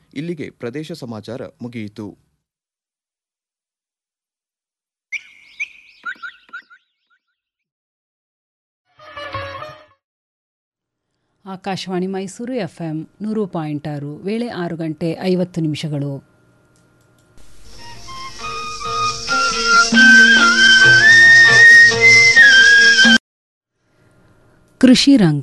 ಇಲ್ಲಿಗೆ ಪ್ರದೇಶ ಸಮಾಚಾರ ಮುಗಿಯಿತು ಆಕಾಶವಾಣಿ ಮೈಸೂರು ಎಫ್ಎಂ ನೂರು ಪಾಯಿಂಟ್ ಆರು ವೇಳೆ ಆರು ಗಂಟೆ ಐವತ್ತು ನಿಮಿಷಗಳು ಕೃಷಿ ರಂಗ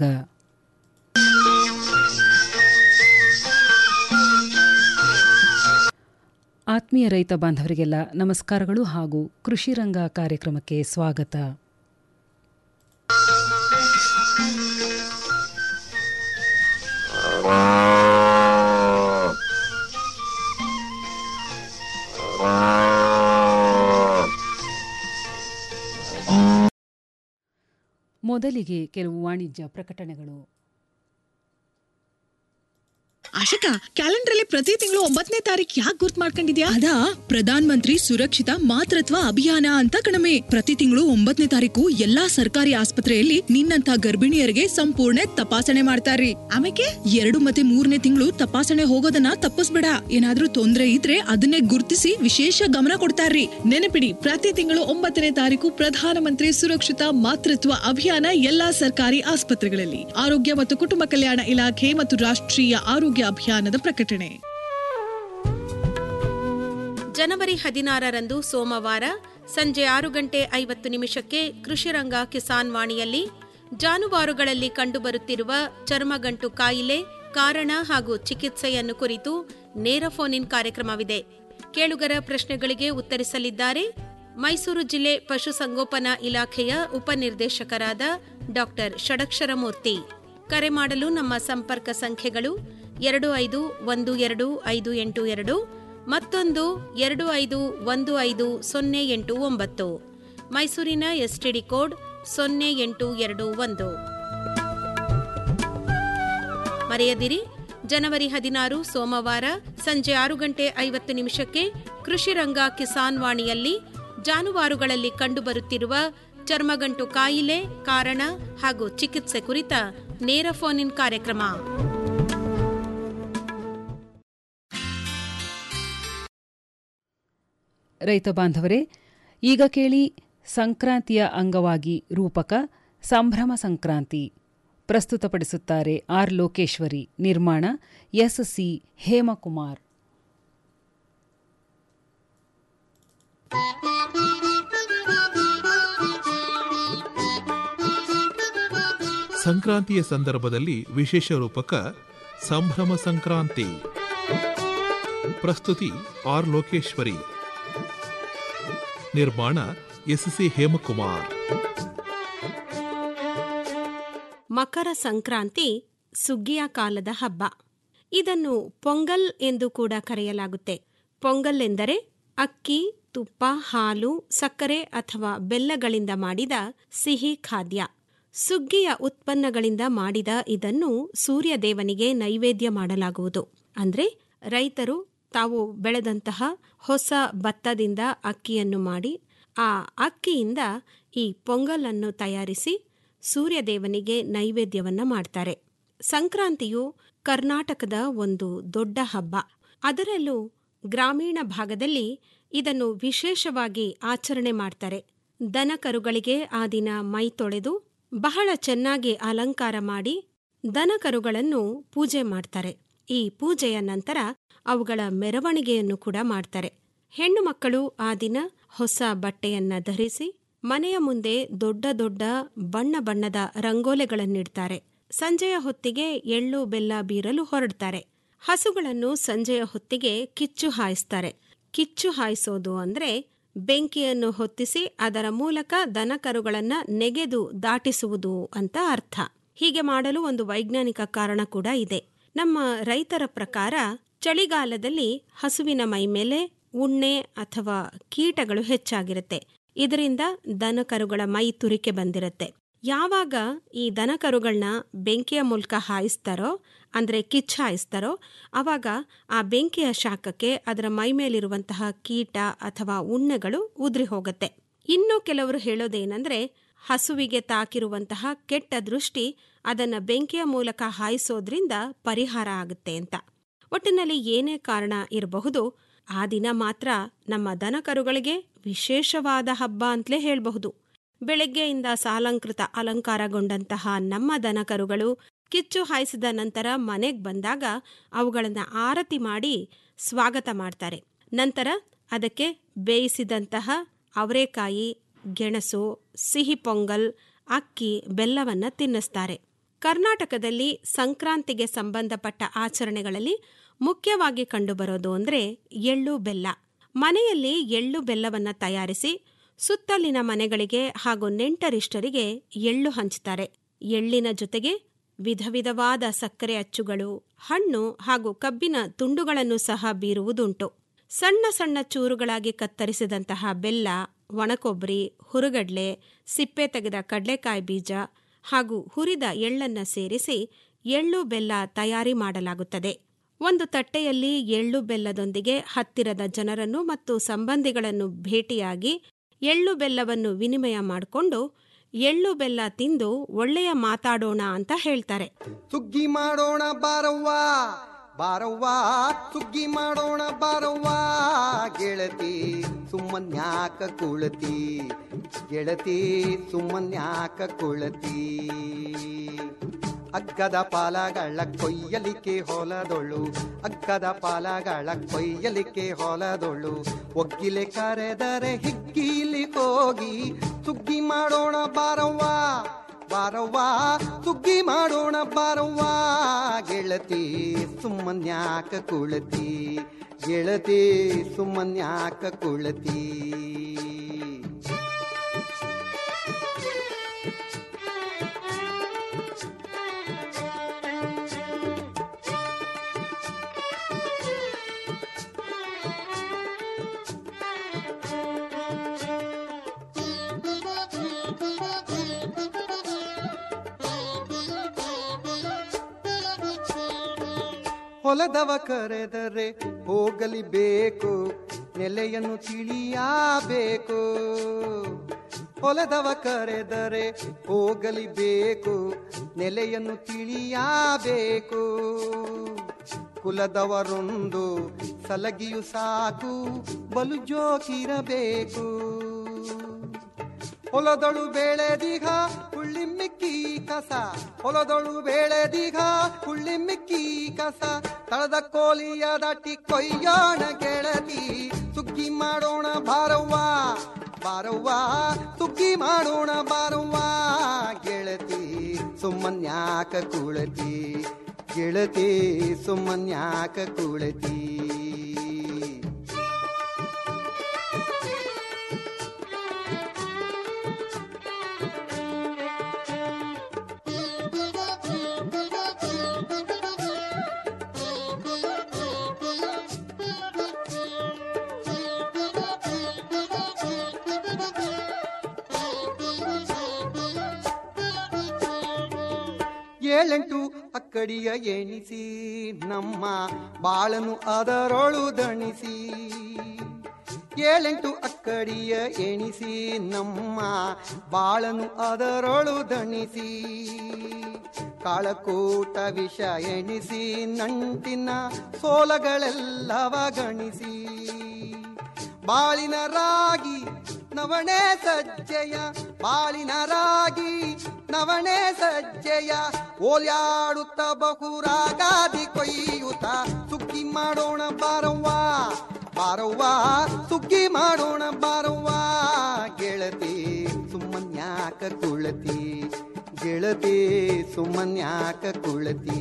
ಆತ್ಮೀಯ ರೈತ ಬಾಂಧವರಿಗೆಲ್ಲ ನಮಸ್ಕಾರಗಳು ಹಾಗೂ ಕೃಷಿ ರಂಗ ಕಾರ್ಯಕ್ರಮಕ್ಕೆ ಸ್ವಾಗತ ಮೊದಲಿಗೆ ಕೆಲವು ವಾಣಿಜ್ಯ ಪ್ರಕಟಣೆಗಳು ಆಶಿಕಾ ಕ್ಯಾಲೆಂಡರ್ ಅಲ್ಲಿ ಪ್ರತಿ ತಿಂಗಳು ಒಂಬತ್ತನೇ ತಾರೀಕು ಯಾಕೆ ಗುರ್ತ್ ಮಾಡ್ಕೊಂಡಿದ್ಯಾ ಅದಾ ಪ್ರಧಾನ್ ಮಂತ್ರಿ ಸುರಕ್ಷಿತ ಮಾತೃತ್ವ ಅಭಿಯಾನ ಅಂತ ಕಣಮೆ ಪ್ರತಿ ತಿಂಗಳು ಒಂಬತ್ತನೇ ತಾರೀಕು ಎಲ್ಲಾ ಸರ್ಕಾರಿ ಆಸ್ಪತ್ರೆಯಲ್ಲಿ ನಿನ್ನಂತ ಗರ್ಭಿಣಿಯರಿಗೆ ಸಂಪೂರ್ಣ ತಪಾಸಣೆ ಮಾಡ್ತಾರ್ರಿ ಆಮೇಲೆ ಎರಡು ಮತ್ತೆ ಮೂರನೇ ತಿಂಗಳು ತಪಾಸಣೆ ಹೋಗೋದನ್ನ ತಪ್ಪಿಸ್ಬೇಡ ಏನಾದ್ರೂ ತೊಂದ್ರೆ ಇದ್ರೆ ಅದನ್ನೇ ಗುರ್ತಿಸಿ ವಿಶೇಷ ಗಮನ ಕೊಡ್ತಾರ್ರಿ ನೆನಪಿಡಿ ಪ್ರತಿ ತಿಂಗಳು ಒಂಬತ್ತನೇ ತಾರೀಕು ಪ್ರಧಾನಮಂತ್ರಿ ಸುರಕ್ಷಿತ ಮಾತೃತ್ವ ಅಭಿಯಾನ ಎಲ್ಲಾ ಸರ್ಕಾರಿ ಆಸ್ಪತ್ರೆಗಳಲ್ಲಿ ಆರೋಗ್ಯ ಮತ್ತು ಕುಟುಂಬ ಕಲ್ಯಾಣ ಇಲಾಖೆ ಮತ್ತು ರಾಷ್ಟ್ರೀಯ ಆರೋಗ್ಯ ಅಭಿಯಾನದ ಪ್ರಕಟಣೆ ಜನವರಿ ಹದಿನಾರರಂದು ಸೋಮವಾರ ಸಂಜೆ ಆರು ಗಂಟೆ ಐವತ್ತು ನಿಮಿಷಕ್ಕೆ ಕೃಷಿರಂಗ ಕಿಸಾನ್ ವಾಣಿಯಲ್ಲಿ ಜಾನುವಾರುಗಳಲ್ಲಿ ಕಂಡುಬರುತ್ತಿರುವ ಚರ್ಮಗಂಟು ಕಾಯಿಲೆ ಕಾರಣ ಹಾಗೂ ಚಿಕಿತ್ಸೆಯನ್ನು ಕುರಿತು ನೇರ ಫೋನ್ ಇನ್ ಕಾರ್ಯಕ್ರಮವಿದೆ ಕೇಳುಗರ ಪ್ರಶ್ನೆಗಳಿಗೆ ಉತ್ತರಿಸಲಿದ್ದಾರೆ ಮೈಸೂರು ಜಿಲ್ಲೆ ಪಶುಸಂಗೋಪನಾ ಇಲಾಖೆಯ ಉಪನಿರ್ದೇಶಕರಾದ ಡಾಕ್ಟರ್ ಷಡಕ್ಷರಮೂರ್ತಿ ಕರೆ ಮಾಡಲು ನಮ್ಮ ಸಂಪರ್ಕ ಸಂಖ್ಯೆಗಳು ಎರಡು ಐದು ಒಂದು ಎರಡು ಐದು ಎಂಟು ಎರಡು ಮತ್ತೊಂದು ಎರಡು ಐದು ಒಂದು ಐದು ಸೊನ್ನೆ ಎಂಟು ಒಂಬತ್ತು ಮೈಸೂರಿನ ಎಸ್ಟಿಡಿ ಕೋಡ್ ಸೊನ್ನೆ ಎಂಟು ಎರಡು ಒಂದು ಮರೆಯದಿರಿ ಜನವರಿ ಹದಿನಾರು ಸೋಮವಾರ ಸಂಜೆ ಆರು ಗಂಟೆ ಐವತ್ತು ನಿಮಿಷಕ್ಕೆ ಕೃಷಿ ರಂಗ ಕಿಸಾನ್ ವಾಣಿಯಲ್ಲಿ ಜಾನುವಾರುಗಳಲ್ಲಿ ಕಂಡುಬರುತ್ತಿರುವ ಚರ್ಮಗಂಟು ಕಾಯಿಲೆ ಕಾರಣ ಹಾಗೂ ಚಿಕಿತ್ಸೆ ಕುರಿತ ನೇರ ಫೋನ್ ಇನ್ ಕಾರ್ಯಕ್ರಮ ರೈತ ಬಾಂಧವರೇ ಈಗ ಕೇಳಿ ಸಂಕ್ರಾಂತಿಯ ಅಂಗವಾಗಿ ರೂಪಕ ಸಂಭ್ರಮ ಸಂಕ್ರಾಂತಿ ಪ್ರಸ್ತುತಪಡಿಸುತ್ತಾರೆ ಆರ್ ಲೋಕೇಶ್ವರಿ ನಿರ್ಮಾಣ ಎಸ್ ಸಿ ಹೇಮಕುಮಾರ್ ಸಂಕ್ರಾಂತಿಯ ಸಂದರ್ಭದಲ್ಲಿ ವಿಶೇಷ ರೂಪಕ ಸಂಭ್ರಮ ಸಂಕ್ರಾಂತಿ ಪ್ರಸ್ತುತಿ ಆರ್ ಲೋಕೇಶ್ವರಿ ನಿರ್ಮಾಣ ಎಸ್ಸಿ ಹೇಮಕುಮಾರ್ ಮಕರ ಸಂಕ್ರಾಂತಿ ಸುಗ್ಗಿಯ ಕಾಲದ ಹಬ್ಬ ಇದನ್ನು ಪೊಂಗಲ್ ಎಂದು ಕೂಡ ಕರೆಯಲಾಗುತ್ತೆ ಪೊಂಗಲ್ ಎಂದರೆ ಅಕ್ಕಿ ತುಪ್ಪ ಹಾಲು ಸಕ್ಕರೆ ಅಥವಾ ಬೆಲ್ಲಗಳಿಂದ ಮಾಡಿದ ಸಿಹಿ ಖಾದ್ಯ ಸುಗ್ಗಿಯ ಉತ್ಪನ್ನಗಳಿಂದ ಮಾಡಿದ ಇದನ್ನು ಸೂರ್ಯದೇವನಿಗೆ ನೈವೇದ್ಯ ಮಾಡಲಾಗುವುದು ಅಂದ್ರೆ ರೈತರು ತಾವು ಬೆಳೆದಂತಹ ಹೊಸ ಭತ್ತದಿಂದ ಅಕ್ಕಿಯನ್ನು ಮಾಡಿ ಆ ಅಕ್ಕಿಯಿಂದ ಈ ಪೊಂಗಲನ್ನು ತಯಾರಿಸಿ ಸೂರ್ಯದೇವನಿಗೆ ನೈವೇದ್ಯವನ್ನ ಮಾಡ್ತಾರೆ ಸಂಕ್ರಾಂತಿಯು ಕರ್ನಾಟಕದ ಒಂದು ದೊಡ್ಡ ಹಬ್ಬ ಅದರಲ್ಲೂ ಗ್ರಾಮೀಣ ಭಾಗದಲ್ಲಿ ಇದನ್ನು ವಿಶೇಷವಾಗಿ ಆಚರಣೆ ಮಾಡ್ತಾರೆ ದನ ಕರುಗಳಿಗೆ ಆ ದಿನ ಮೈ ತೊಳೆದು ಬಹಳ ಚೆನ್ನಾಗಿ ಅಲಂಕಾರ ಮಾಡಿ ದನ ಕರುಗಳನ್ನು ಪೂಜೆ ಮಾಡ್ತಾರೆ ಈ ಪೂಜೆಯ ನಂತರ ಅವುಗಳ ಮೆರವಣಿಗೆಯನ್ನು ಕೂಡ ಮಾಡ್ತಾರೆ ಹೆಣ್ಣು ಮಕ್ಕಳು ಆ ದಿನ ಹೊಸ ಬಟ್ಟೆಯನ್ನ ಧರಿಸಿ ಮನೆಯ ಮುಂದೆ ದೊಡ್ಡ ದೊಡ್ಡ ಬಣ್ಣ ಬಣ್ಣದ ರಂಗೋಲೆಗಳನ್ನಿಡ್ತಾರೆ ಸಂಜೆಯ ಹೊತ್ತಿಗೆ ಎಳ್ಳು ಬೆಲ್ಲ ಬೀರಲು ಹೊರಡ್ತಾರೆ ಹಸುಗಳನ್ನು ಸಂಜೆಯ ಹೊತ್ತಿಗೆ ಕಿಚ್ಚು ಹಾಯಿಸ್ತಾರೆ ಕಿಚ್ಚು ಹಾಯಿಸೋದು ಅಂದ್ರೆ ಬೆಂಕಿಯನ್ನು ಹೊತ್ತಿಸಿ ಅದರ ಮೂಲಕ ದನಕರುಗಳನ್ನ ನೆಗೆದು ದಾಟಿಸುವುದು ಅಂತ ಅರ್ಥ ಹೀಗೆ ಮಾಡಲು ಒಂದು ವೈಜ್ಞಾನಿಕ ಕಾರಣ ಕೂಡ ಇದೆ ನಮ್ಮ ರೈತರ ಪ್ರಕಾರ ಚಳಿಗಾಲದಲ್ಲಿ ಹಸುವಿನ ಮೈ ಮೇಲೆ ಉಣ್ಣೆ ಅಥವಾ ಕೀಟಗಳು ಹೆಚ್ಚಾಗಿರುತ್ತೆ ಇದರಿಂದ ದನಕರುಗಳ ಮೈ ತುರಿಕೆ ಬಂದಿರುತ್ತೆ ಯಾವಾಗ ಈ ದನಕರುಗಳನ್ನ ಬೆಂಕಿಯ ಮೂಲಕ ಹಾಯಿಸ್ತಾರೋ ಅಂದ್ರೆ ಕಿಚ್ಚ ಹಾಯಿಸ್ತಾರೋ ಅವಾಗ ಆ ಬೆಂಕಿಯ ಶಾಖಕ್ಕೆ ಅದರ ಮೈ ಮೇಲಿರುವಂತಹ ಕೀಟ ಅಥವಾ ಉಣ್ಣೆಗಳು ಉದ್ರಿ ಹೋಗುತ್ತೆ ಇನ್ನು ಕೆಲವರು ಹೇಳೋದೇನೆಂದ್ರೆ ಹಸುವಿಗೆ ತಾಕಿರುವಂತಹ ಕೆಟ್ಟ ದೃಷ್ಟಿ ಅದನ್ನ ಬೆಂಕಿಯ ಮೂಲಕ ಹಾಯಿಸೋದ್ರಿಂದ ಪರಿಹಾರ ಆಗುತ್ತೆ ಅಂತ ಒಟ್ಟಿನಲ್ಲಿ ಏನೇ ಕಾರಣ ಇರಬಹುದು ಆ ದಿನ ಮಾತ್ರ ನಮ್ಮ ದನಕರುಗಳಿಗೆ ವಿಶೇಷವಾದ ಹಬ್ಬ ಅಂತಲೇ ಹೇಳಬಹುದು ಬೆಳಗ್ಗೆಯಿಂದ ಸಾಲಂಕೃತ ಅಲಂಕಾರಗೊಂಡಂತಹ ನಮ್ಮ ದನಕರುಗಳು ಕಿಚ್ಚು ಹಾಯಿಸಿದ ನಂತರ ಮನೆಗೆ ಬಂದಾಗ ಅವುಗಳನ್ನು ಆರತಿ ಮಾಡಿ ಸ್ವಾಗತ ಮಾಡ್ತಾರೆ ನಂತರ ಅದಕ್ಕೆ ಬೇಯಿಸಿದಂತಹ ಅವರೆಕಾಯಿ ಗೆಣಸು ಸಿಹಿ ಪೊಂಗಲ್ ಅಕ್ಕಿ ಬೆಲ್ಲವನ್ನು ತಿನ್ನಿಸ್ತಾರೆ ಕರ್ನಾಟಕದಲ್ಲಿ ಸಂಕ್ರಾಂತಿಗೆ ಸಂಬಂಧಪಟ್ಟ ಆಚರಣೆಗಳಲ್ಲಿ ಮುಖ್ಯವಾಗಿ ಕಂಡುಬರೋದು ಅಂದರೆ ಎಳ್ಳು ಬೆಲ್ಲ ಮನೆಯಲ್ಲಿ ಎಳ್ಳು ಬೆಲ್ಲವನ್ನು ತಯಾರಿಸಿ ಸುತ್ತಲಿನ ಮನೆಗಳಿಗೆ ಹಾಗೂ ನೆಂಟರಿಷ್ಟರಿಗೆ ಎಳ್ಳು ಹಂಚ್ತಾರೆ ಎಳ್ಳಿನ ಜೊತೆಗೆ ವಿಧ ವಿಧವಾದ ಸಕ್ಕರೆ ಅಚ್ಚುಗಳು ಹಣ್ಣು ಹಾಗೂ ಕಬ್ಬಿನ ತುಂಡುಗಳನ್ನು ಸಹ ಬೀರುವುದುಂಟು ಸಣ್ಣ ಸಣ್ಣ ಚೂರುಗಳಾಗಿ ಕತ್ತರಿಸಿದಂತಹ ಬೆಲ್ಲ ಒಣಕೊಬ್ಬರಿ ಹುರುಗಡ್ಲೆ ಸಿಪ್ಪೆ ತೆಗೆದ ಕಡಲೆಕಾಯಿ ಬೀಜ ಹಾಗೂ ಹುರಿದ ಎಳ್ಳನ್ನು ಸೇರಿಸಿ ಎಳ್ಳು ಬೆಲ್ಲ ತಯಾರಿ ಮಾಡಲಾಗುತ್ತದೆ ಒಂದು ತಟ್ಟೆಯಲ್ಲಿ ಎಳ್ಳು ಬೆಲ್ಲದೊಂದಿಗೆ ಹತ್ತಿರದ ಜನರನ್ನು ಮತ್ತು ಸಂಬಂಧಿಗಳನ್ನು ಭೇಟಿಯಾಗಿ ಎಳ್ಳು ಬೆಲ್ಲವನ್ನು ವಿನಿಮಯ ಮಾಡಿಕೊಂಡು ಎಳ್ಳು ಬೆಲ್ಲ ತಿಂದು ಒಳ್ಳೆಯ ಮಾತಾಡೋಣ ಅಂತ ಹೇಳ್ತಾರೆ ಸುಗ್ಗಿ ಮಾಡೋಣ ಬಾರವ್ವ ಬಾರವ್ವ ಸುಗ್ಗಿ ಮಾಡೋಣ ಬಾರವ್ವ ಗೆಳತಿ ಸುಮ್ಮನ್ಯಾಕ ಕುಳತಿ ಗೆಳತಿ ಸುಮ್ಮನ್ಯಾಕ ಕುಳತಿ ಅಗ್ಗದ ಪಾಲಗಳ ಕೊಯ್ಯಲಿಕ್ಕೆ ಹೊಲದೊಳು ಅಗ್ಗದ ಪಾಲಗಳ ಕೊಯ್ಯಲಿಕ್ಕೆ ಹೊಲದೊಳು ಒಗ್ಗಿಲೆ ಕರೆದರೆ ಹಿಗ್ಗಿಲಿ ಹೋಗಿ ಸುಗ್ಗಿ ಮಾಡೋಣ ಬಾರವ್ವ ಬಾರವ್ವ ಸುಗ್ಗಿ ಮಾಡೋಣ ಬಾರವ್ವ ಗೆಳತಿ ಸುಮ್ಮನ್ಯಾಕ ಕುಳತಿ ಗೆಳತಿ ಸುಮ್ಮನ್ಯಾಕ ಕುಳತಿ ಹೊಲದವ ಕರೆದರೆ ಹೋಗಲಿ ಬೇಕು ನೆಲೆಯನ್ನು ತಿಳಿಯಬೇಕು ಹೊಲದವ ಕರೆದರೆ ಹೋಗಲಿ ಬೇಕು ನೆಲೆಯನ್ನು ತಿಳಿಯಬೇಕು ಕುಲದವರೊಂದು ಸಲಗಿಯು ಸಾಕು ಬಲು ಜೋಕಿರಬೇಕು ಹೊಲದಳು ಬೆಳೆದಿಗ ಹುಳ್ಳಿ ಮಿಕ್ಕಿ ಕಸ ಹೊಲದಳು ಬೆಳೆದಿಗ ಹುಳ್ಳಿ ಮಿಕ್ಕಿ ಕಸ ತಳದ ಕೋಲಿಯ ದಟ್ಟಿ ಕೊಯ್ಯೋಣ ಗೆಳತಿ ಸುಗ್ಗಿ ಮಾಡೋಣ ಬಾರವ್ವ ಬಾರವ್ವ ಸುಗ್ಗಿ ಮಾಡೋಣ ಬಾರವ್ವ ಗೆಳತಿ ಸುಮ್ಮನ್ಯಾಕ ಕುಳತಿ ಗೆಳತಿ ಸುಮ್ಮನ್ಯಾಕ ಕುಳತಿ ಏಳೆಂಟು ಅಕ್ಕಡಿಯ ಎಣಿಸಿ ನಮ್ಮ ಬಾಳನು ಅದರೊಳು ದಣಿಸಿ ಏಳೆಂಟು ಅಕ್ಕಡಿಯ ಎಣಿಸಿ ನಮ್ಮ ಬಾಳನು ಅದರೊಳು ದಣಿಸಿ ಕಾಳಕೂಟ ವಿಷ ಎಣಿಸಿ ನಂಟಿನ ಸೋಲಗಳೆಲ್ಲವ ಗಣಿಸಿ ಬಾಳಿನ ರಾಗಿ ನವಣೆ ಸಜ್ಜೆಯ ಬಾಳಿನ ರಾಗಿ ನವಣೆ ಸಜ್ಜೆಯ ಓಲ್ಯಾಡುತ್ತ ಬಹುರಾಗಾದಿ ಕೊಯ್ಯುತ್ತ ಸುಗ್ಗಿ ಮಾಡೋಣ ಬಾರವ್ವ ಬಾರವ್ವ ಸುಗ್ಗಿ ಮಾಡೋಣ ಬಾರವ್ವ ಗೆಳತಿ ಸುಮ್ಮನ್ಯಾಕ ಕುಳತಿ ಗೆಳತಿ ಸುಮ್ಮನ್ಯಾಕ ಕುಳತಿ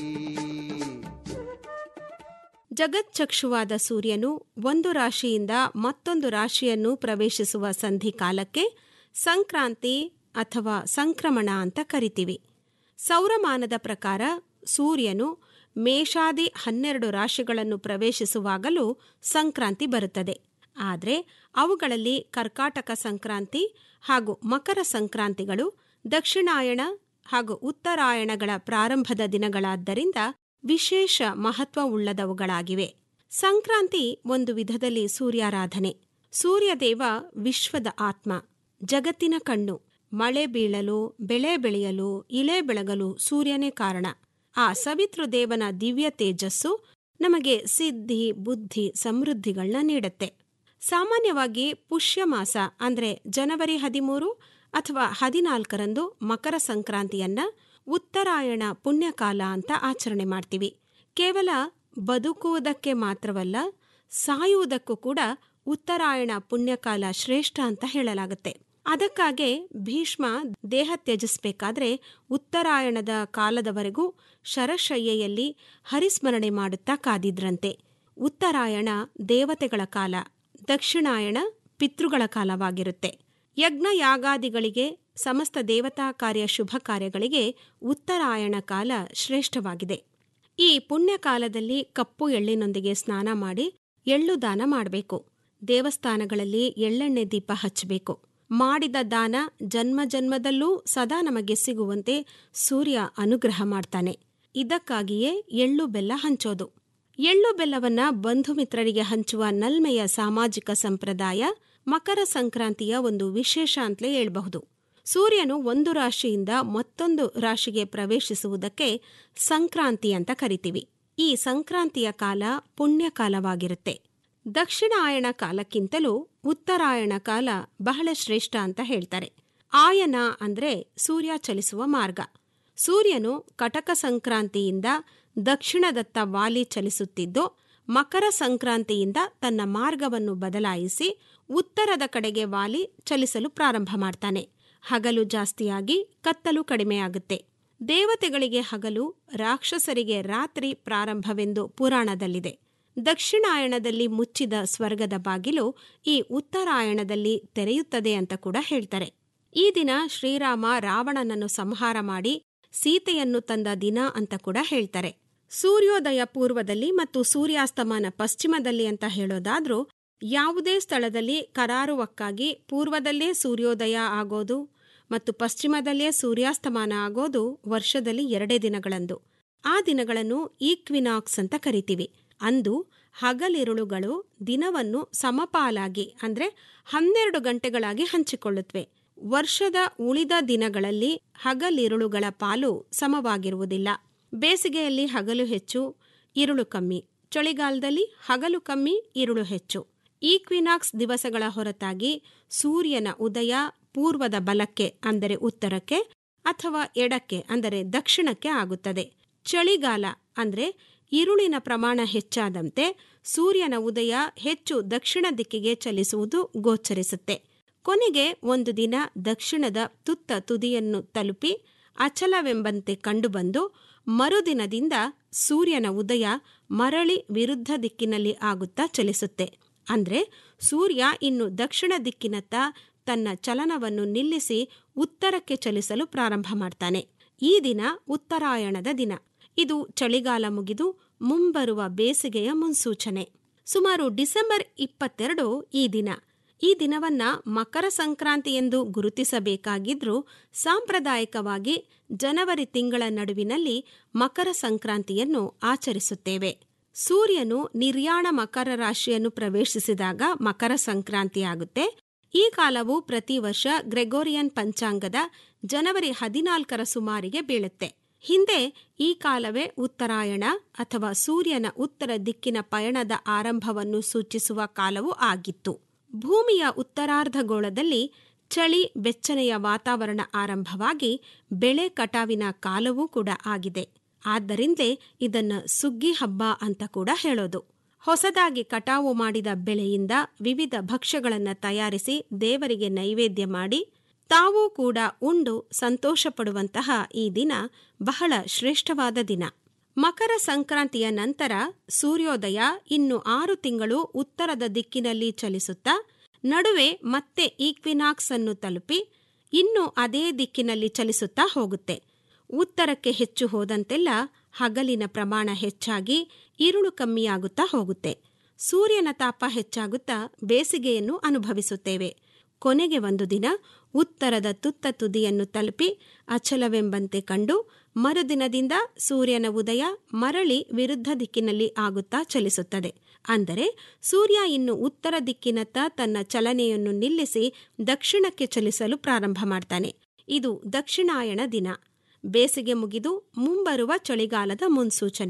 ಜಗಚ್ಚಕ್ಷುವಾದ ಸೂರ್ಯನು ಒಂದು ರಾಶಿಯಿಂದ ಮತ್ತೊಂದು ರಾಶಿಯನ್ನು ಪ್ರವೇಶಿಸುವ ಸಂಧಿಕಾಲಕ್ಕೆ ಸಂಕ್ರಾಂತಿ ಅಥವಾ ಸಂಕ್ರಮಣ ಅಂತ ಕರಿತೀವಿ ಸೌರಮಾನದ ಪ್ರಕಾರ ಸೂರ್ಯನು ಮೇಷಾದಿ ಹನ್ನೆರಡು ರಾಶಿಗಳನ್ನು ಪ್ರವೇಶಿಸುವಾಗಲೂ ಸಂಕ್ರಾಂತಿ ಬರುತ್ತದೆ ಆದರೆ ಅವುಗಳಲ್ಲಿ ಕರ್ಕಾಟಕ ಸಂಕ್ರಾಂತಿ ಹಾಗೂ ಮಕರ ಸಂಕ್ರಾಂತಿಗಳು ದಕ್ಷಿಣಾಯಣ ಹಾಗೂ ಉತ್ತರಾಯಣಗಳ ಪ್ರಾರಂಭದ ದಿನಗಳಾದ್ದರಿಂದ ವಿಶೇಷ ಮಹತ್ವವುಳ್ಳದವುಗಳಾಗಿವೆ ಸಂಕ್ರಾಂತಿ ಒಂದು ವಿಧದಲ್ಲಿ ಸೂರ್ಯಾರಾಧನೆ ಸೂರ್ಯದೇವ ವಿಶ್ವದ ಆತ್ಮ ಜಗತ್ತಿನ ಕಣ್ಣು ಮಳೆ ಬೀಳಲು ಬೆಳೆ ಬೆಳೆಯಲು ಇಲೆ ಬೆಳಗಲು ಸೂರ್ಯನೇ ಕಾರಣ ಆ ಸವಿತೃದೇವನ ದಿವ್ಯ ತೇಜಸ್ಸು ನಮಗೆ ಸಿದ್ಧಿ ಬುದ್ಧಿ ಸಮೃದ್ಧಿಗಳನ್ನ ನೀಡುತ್ತೆ ಸಾಮಾನ್ಯವಾಗಿ ಪುಷ್ಯ ಮಾಸ ಅಂದರೆ ಜನವರಿ ಹದಿಮೂರು ಅಥವಾ ಹದಿನಾಲ್ಕರಂದು ಮಕರ ಸಂಕ್ರಾಂತಿಯನ್ನ ಉತ್ತರಾಯಣ ಪುಣ್ಯಕಾಲ ಅಂತ ಆಚರಣೆ ಮಾಡ್ತೀವಿ ಕೇವಲ ಬದುಕುವುದಕ್ಕೆ ಮಾತ್ರವಲ್ಲ ಸಾಯುವುದಕ್ಕೂ ಕೂಡ ಉತ್ತರಾಯಣ ಪುಣ್ಯಕಾಲ ಶ್ರೇಷ್ಠ ಅಂತ ಹೇಳಲಾಗುತ್ತೆ ಅದಕ್ಕಾಗೆ ಭೀಷ್ಮ ದೇಹ ತ್ಯಜಿಸಬೇಕಾದ್ರೆ ಉತ್ತರಾಯಣದ ಕಾಲದವರೆಗೂ ಶರಶಯ್ಯೆಯಲ್ಲಿ ಹರಿಸ್ಮರಣೆ ಮಾಡುತ್ತಾ ಕಾದಿದ್ರಂತೆ ಉತ್ತರಾಯಣ ದೇವತೆಗಳ ಕಾಲ ದಕ್ಷಿಣಾಯಣ ಪಿತೃಗಳ ಕಾಲವಾಗಿರುತ್ತೆ ಯಜ್ಞ ಯಾಗಾದಿಗಳಿಗೆ ಸಮಸ್ತ ದೇವತಾ ಕಾರ್ಯ ಶುಭ ಕಾರ್ಯಗಳಿಗೆ ಉತ್ತರಾಯಣ ಕಾಲ ಶ್ರೇಷ್ಠವಾಗಿದೆ ಈ ಪುಣ್ಯಕಾಲದಲ್ಲಿ ಕಪ್ಪು ಎಳ್ಳಿನೊಂದಿಗೆ ಸ್ನಾನ ಮಾಡಿ ಎಳ್ಳು ದಾನ ಮಾಡಬೇಕು ದೇವಸ್ಥಾನಗಳಲ್ಲಿ ಎಳ್ಳೆಣ್ಣೆ ದೀಪ ಹಚ್ಚಬೇಕು ಮಾಡಿದ ದಾನ ಜನ್ಮ ಜನ್ಮದಲ್ಲೂ ಸದಾ ನಮಗೆ ಸಿಗುವಂತೆ ಸೂರ್ಯ ಅನುಗ್ರಹ ಮಾಡ್ತಾನೆ ಇದಕ್ಕಾಗಿಯೇ ಎಳ್ಳು ಬೆಲ್ಲ ಹಂಚೋದು ಎಳ್ಳು ಬೆಲ್ಲವನ್ನ ಬಂಧು ಮಿತ್ರರಿಗೆ ಹಂಚುವ ನಲ್ಮೆಯ ಸಾಮಾಜಿಕ ಸಂಪ್ರದಾಯ ಮಕರ ಸಂಕ್ರಾಂತಿಯ ಒಂದು ವಿಶೇಷ ಅಂತಲೇ ಹೇಳ್ಬಹುದು ಸೂರ್ಯನು ಒಂದು ರಾಶಿಯಿಂದ ಮತ್ತೊಂದು ರಾಶಿಗೆ ಪ್ರವೇಶಿಸುವುದಕ್ಕೆ ಸಂಕ್ರಾಂತಿ ಅಂತ ಕರಿತೀವಿ ಈ ಸಂಕ್ರಾಂತಿಯ ಕಾಲ ಪುಣ್ಯಕಾಲವಾಗಿರುತ್ತೆ ದಕ್ಷಿಣಾಯಣ ಕಾಲಕ್ಕಿಂತಲೂ ಉತ್ತರಾಯಣ ಕಾಲ ಬಹಳ ಶ್ರೇಷ್ಠ ಅಂತ ಹೇಳ್ತಾರೆ ಆಯನ ಅಂದ್ರೆ ಸೂರ್ಯ ಚಲಿಸುವ ಮಾರ್ಗ ಸೂರ್ಯನು ಕಟಕ ಸಂಕ್ರಾಂತಿಯಿಂದ ದಕ್ಷಿಣದತ್ತ ವಾಲಿ ಚಲಿಸುತ್ತಿದ್ದು ಮಕರ ಸಂಕ್ರಾಂತಿಯಿಂದ ತನ್ನ ಮಾರ್ಗವನ್ನು ಬದಲಾಯಿಸಿ ಉತ್ತರದ ಕಡೆಗೆ ವಾಲಿ ಚಲಿಸಲು ಪ್ರಾರಂಭ ಮಾಡ್ತಾನೆ ಹಗಲು ಜಾಸ್ತಿಯಾಗಿ ಕತ್ತಲು ಕಡಿಮೆಯಾಗುತ್ತೆ ದೇವತೆಗಳಿಗೆ ಹಗಲು ರಾಕ್ಷಸರಿಗೆ ರಾತ್ರಿ ಪ್ರಾರಂಭವೆಂದು ಪುರಾಣದಲ್ಲಿದೆ ದಕ್ಷಿಣಾಯಣದಲ್ಲಿ ಮುಚ್ಚಿದ ಸ್ವರ್ಗದ ಬಾಗಿಲು ಈ ಉತ್ತರಾಯಣದಲ್ಲಿ ತೆರೆಯುತ್ತದೆ ಅಂತ ಕೂಡ ಹೇಳ್ತಾರೆ ಈ ದಿನ ಶ್ರೀರಾಮ ರಾವಣನನ್ನು ಸಂಹಾರ ಮಾಡಿ ಸೀತೆಯನ್ನು ತಂದ ದಿನ ಅಂತ ಕೂಡ ಹೇಳ್ತಾರೆ ಸೂರ್ಯೋದಯ ಪೂರ್ವದಲ್ಲಿ ಮತ್ತು ಸೂರ್ಯಾಸ್ತಮಾನ ಪಶ್ಚಿಮದಲ್ಲಿ ಅಂತ ಹೇಳೋದಾದ್ರೂ ಯಾವುದೇ ಸ್ಥಳದಲ್ಲಿ ಕರಾರುವಕ್ಕಾಗಿ ಪೂರ್ವದಲ್ಲೇ ಸೂರ್ಯೋದಯ ಆಗೋದು ಮತ್ತು ಪಶ್ಚಿಮದಲ್ಲೇ ಸೂರ್ಯಾಸ್ತಮಾನ ಆಗೋದು ವರ್ಷದಲ್ಲಿ ಎರಡೇ ದಿನಗಳಂದು ಆ ದಿನಗಳನ್ನು ಈಕ್ವಿನಾಕ್ಸ್ ಅಂತ ಕರಿತೀವಿ ಅಂದು ಹಗಲಿರುಳುಗಳು ದಿನವನ್ನು ಸಮಪಾಲಾಗಿ ಅಂದ್ರೆ ಹನ್ನೆರಡು ಗಂಟೆಗಳಾಗಿ ಹಂಚಿಕೊಳ್ಳುತ್ತವೆ ವರ್ಷದ ಉಳಿದ ದಿನಗಳಲ್ಲಿ ಹಗಲಿರುಳುಗಳ ಪಾಲು ಸಮವಾಗಿರುವುದಿಲ್ಲ ಬೇಸಿಗೆಯಲ್ಲಿ ಹಗಲು ಹೆಚ್ಚು ಇರುಳು ಕಮ್ಮಿ ಚಳಿಗಾಲದಲ್ಲಿ ಹಗಲು ಕಮ್ಮಿ ಇರುಳು ಹೆಚ್ಚು ಈಕ್ವಿನಾಕ್ಸ್ ದಿವಸಗಳ ಹೊರತಾಗಿ ಸೂರ್ಯನ ಉದಯ ಪೂರ್ವದ ಬಲಕ್ಕೆ ಅಂದರೆ ಉತ್ತರಕ್ಕೆ ಅಥವಾ ಎಡಕ್ಕೆ ಅಂದರೆ ದಕ್ಷಿಣಕ್ಕೆ ಆಗುತ್ತದೆ ಚಳಿಗಾಲ ಅಂದ್ರೆ ಇರುಳಿನ ಪ್ರಮಾಣ ಹೆಚ್ಚಾದಂತೆ ಸೂರ್ಯನ ಉದಯ ಹೆಚ್ಚು ದಕ್ಷಿಣ ದಿಕ್ಕಿಗೆ ಚಲಿಸುವುದು ಗೋಚರಿಸುತ್ತೆ ಕೊನೆಗೆ ಒಂದು ದಿನ ದಕ್ಷಿಣದ ತುತ್ತ ತುದಿಯನ್ನು ತಲುಪಿ ಅಚಲವೆಂಬಂತೆ ಕಂಡುಬಂದು ಮರುದಿನದಿಂದ ಸೂರ್ಯನ ಉದಯ ಮರಳಿ ವಿರುದ್ಧ ದಿಕ್ಕಿನಲ್ಲಿ ಆಗುತ್ತಾ ಚಲಿಸುತ್ತೆ ಅಂದ್ರೆ ಸೂರ್ಯ ಇನ್ನು ದಕ್ಷಿಣ ದಿಕ್ಕಿನತ್ತ ತನ್ನ ಚಲನವನ್ನು ನಿಲ್ಲಿಸಿ ಉತ್ತರಕ್ಕೆ ಚಲಿಸಲು ಪ್ರಾರಂಭ ಮಾಡ್ತಾನೆ ಈ ದಿನ ಉತ್ತರಾಯಣದ ದಿನ ಇದು ಚಳಿಗಾಲ ಮುಗಿದು ಮುಂಬರುವ ಬೇಸಿಗೆಯ ಮುನ್ಸೂಚನೆ ಸುಮಾರು ಡಿಸೆಂಬರ್ ಇಪ್ಪತ್ತೆರಡು ಈ ದಿನ ಈ ದಿನವನ್ನ ಮಕರ ಸಂಕ್ರಾಂತಿ ಎಂದು ಗುರುತಿಸಬೇಕಾಗಿದ್ರೂ ಸಾಂಪ್ರದಾಯಿಕವಾಗಿ ಜನವರಿ ತಿಂಗಳ ನಡುವಿನಲ್ಲಿ ಮಕರ ಸಂಕ್ರಾಂತಿಯನ್ನು ಆಚರಿಸುತ್ತೇವೆ ಸೂರ್ಯನು ನಿರ್ಯಾಣ ಮಕರ ರಾಶಿಯನ್ನು ಪ್ರವೇಶಿಸಿದಾಗ ಮಕರ ಸಂಕ್ರಾಂತಿಯಾಗುತ್ತೆ ಈ ಕಾಲವು ಪ್ರತಿ ವರ್ಷ ಗ್ರೆಗೋರಿಯನ್ ಪಂಚಾಂಗದ ಜನವರಿ ಹದಿನಾಲ್ಕರ ಸುಮಾರಿಗೆ ಬೀಳುತ್ತೆ ಹಿಂದೆ ಈ ಕಾಲವೇ ಉತ್ತರಾಯಣ ಅಥವಾ ಸೂರ್ಯನ ಉತ್ತರ ದಿಕ್ಕಿನ ಪಯಣದ ಆರಂಭವನ್ನು ಸೂಚಿಸುವ ಕಾಲವೂ ಆಗಿತ್ತು ಭೂಮಿಯ ಉತ್ತರಾರ್ಧಗೋಳದಲ್ಲಿ ಚಳಿ ಬೆಚ್ಚನೆಯ ವಾತಾವರಣ ಆರಂಭವಾಗಿ ಬೆಳೆ ಕಟಾವಿನ ಕಾಲವೂ ಕೂಡ ಆಗಿದೆ ಆದ್ದರಿಂದಲೇ ಇದನ್ನ ಸುಗ್ಗಿ ಹಬ್ಬ ಅಂತ ಕೂಡ ಹೇಳೋದು ಹೊಸದಾಗಿ ಕಟಾವು ಮಾಡಿದ ಬೆಳೆಯಿಂದ ವಿವಿಧ ಭಕ್ಷ್ಯಗಳನ್ನು ತಯಾರಿಸಿ ದೇವರಿಗೆ ನೈವೇದ್ಯ ಮಾಡಿ ತಾವೂ ಕೂಡ ಉಂಡು ಸಂತೋಷಪಡುವಂತಹ ಈ ದಿನ ಬಹಳ ಶ್ರೇಷ್ಠವಾದ ದಿನ ಮಕರ ಸಂಕ್ರಾಂತಿಯ ನಂತರ ಸೂರ್ಯೋದಯ ಇನ್ನು ಆರು ತಿಂಗಳು ಉತ್ತರದ ದಿಕ್ಕಿನಲ್ಲಿ ಚಲಿಸುತ್ತಾ ನಡುವೆ ಮತ್ತೆ ಈಕ್ವಿನಾಕ್ಸ್ ಅನ್ನು ತಲುಪಿ ಇನ್ನು ಅದೇ ದಿಕ್ಕಿನಲ್ಲಿ ಚಲಿಸುತ್ತಾ ಹೋಗುತ್ತೆ ಉತ್ತರಕ್ಕೆ ಹೆಚ್ಚು ಹೋದಂತೆಲ್ಲ ಹಗಲಿನ ಪ್ರಮಾಣ ಹೆಚ್ಚಾಗಿ ಇರುಳು ಕಮ್ಮಿಯಾಗುತ್ತಾ ಹೋಗುತ್ತೆ ಸೂರ್ಯನ ತಾಪ ಹೆಚ್ಚಾಗುತ್ತಾ ಬೇಸಿಗೆಯನ್ನು ಅನುಭವಿಸುತ್ತೇವೆ ಕೊನೆಗೆ ಒಂದು ದಿನ ಉತ್ತರದ ತುತ್ತ ತುದಿಯನ್ನು ತಲುಪಿ ಅಚಲವೆಂಬಂತೆ ಕಂಡು ಮರುದಿನದಿಂದ ಸೂರ್ಯನ ಉದಯ ಮರಳಿ ವಿರುದ್ಧ ದಿಕ್ಕಿನಲ್ಲಿ ಆಗುತ್ತಾ ಚಲಿಸುತ್ತದೆ ಅಂದರೆ ಸೂರ್ಯ ಇನ್ನು ಉತ್ತರ ದಿಕ್ಕಿನತ್ತ ತನ್ನ ಚಲನೆಯನ್ನು ನಿಲ್ಲಿಸಿ ದಕ್ಷಿಣಕ್ಕೆ ಚಲಿಸಲು ಪ್ರಾರಂಭ ಮಾಡ್ತಾನೆ ಇದು ದಕ್ಷಿಣಾಯಣ ದಿನ ಬೇಸಿಗೆ ಮುಗಿದು ಮುಂಬರುವ ಚಳಿಗಾಲದ ಮುನ್ಸೂಚನೆ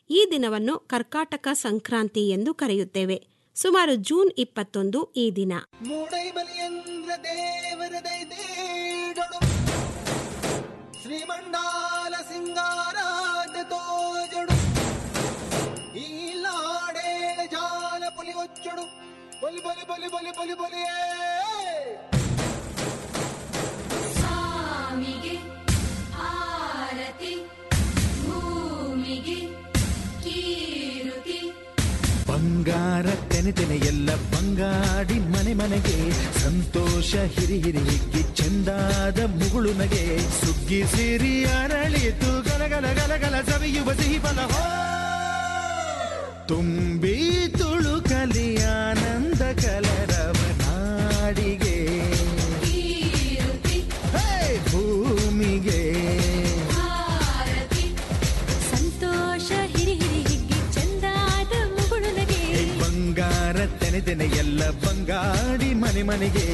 ಈ ದಿನವನ್ನು ಕರ್ಕಾಟಕ ಸಂಕ್ರಾಂತಿ ಎಂದು ಕರೆಯುತ್ತೇವೆ ಸುಮಾರು ಜೂನ್ ಇಪ್ಪತ್ತೊಂದು ಈ ದಿನ ಮೂಡೈ ಬಲಿಯಂದ್ರ ದೇವರ ದೈದೇಡೊಡು ಶ್ರೀಮಂಡಾಲ ಸಿಂಗಾರಾಜ ತೋಜಡು ಈ ಲಾಡೇಳ ಜಾಲ ಪುಲಿ ಒಚ್ಚಡು ಬಲಿ ಬಲಿ ಬಲಿ ಬಲಿ ಬಲಿ ಬಲಿಯೇ ಸ್ವಾಮಿಗೆ ಆರತಿ ಭೂಮಿಗೆ ಕೀರುತಿ ಬಂಗಾರ ತೆನೆ ತೆನೆ ಎಲ್ಲ ಬಂಗಾಡಿ ಮನೆ ಮನೆಗೆ ಸಂತೋಷ ಹಿರಿ ಹಿರಿ ಹಿಗ್ಗಿ ಚೆಂದಾದ ಮುಗುಳು ನಗೆ ಸುಗ್ಗಿ ಸಿರಿ ಅರಳಿತು ಗಲಗಲ ಗಲಗಲ ಸವಿಯುವ ಸಿಹಿ ಫಲ ಹೋ ತುಂಬಿ ತುಳುಕಲಿ ಆನಂದ ಕಲರವ ನಾಡಿಗೆ ಕೀರುತಿ ಹೇ ಭೂಮಿಗೆ ಆರತಿ ಸಂತೋಷ ಹಿರಿ ಹಿರಿ ಹಿಗ್ಗಿ ಚಂದಾದ ಮುಗುಳುನಗೆ ಹೇ ಬಂಗಾರ ತೆನೆ ತೆನೆ ಎಲ್ಲ ಬಂಗಾಡಿ ಮನೆ ಮನೆಗೆ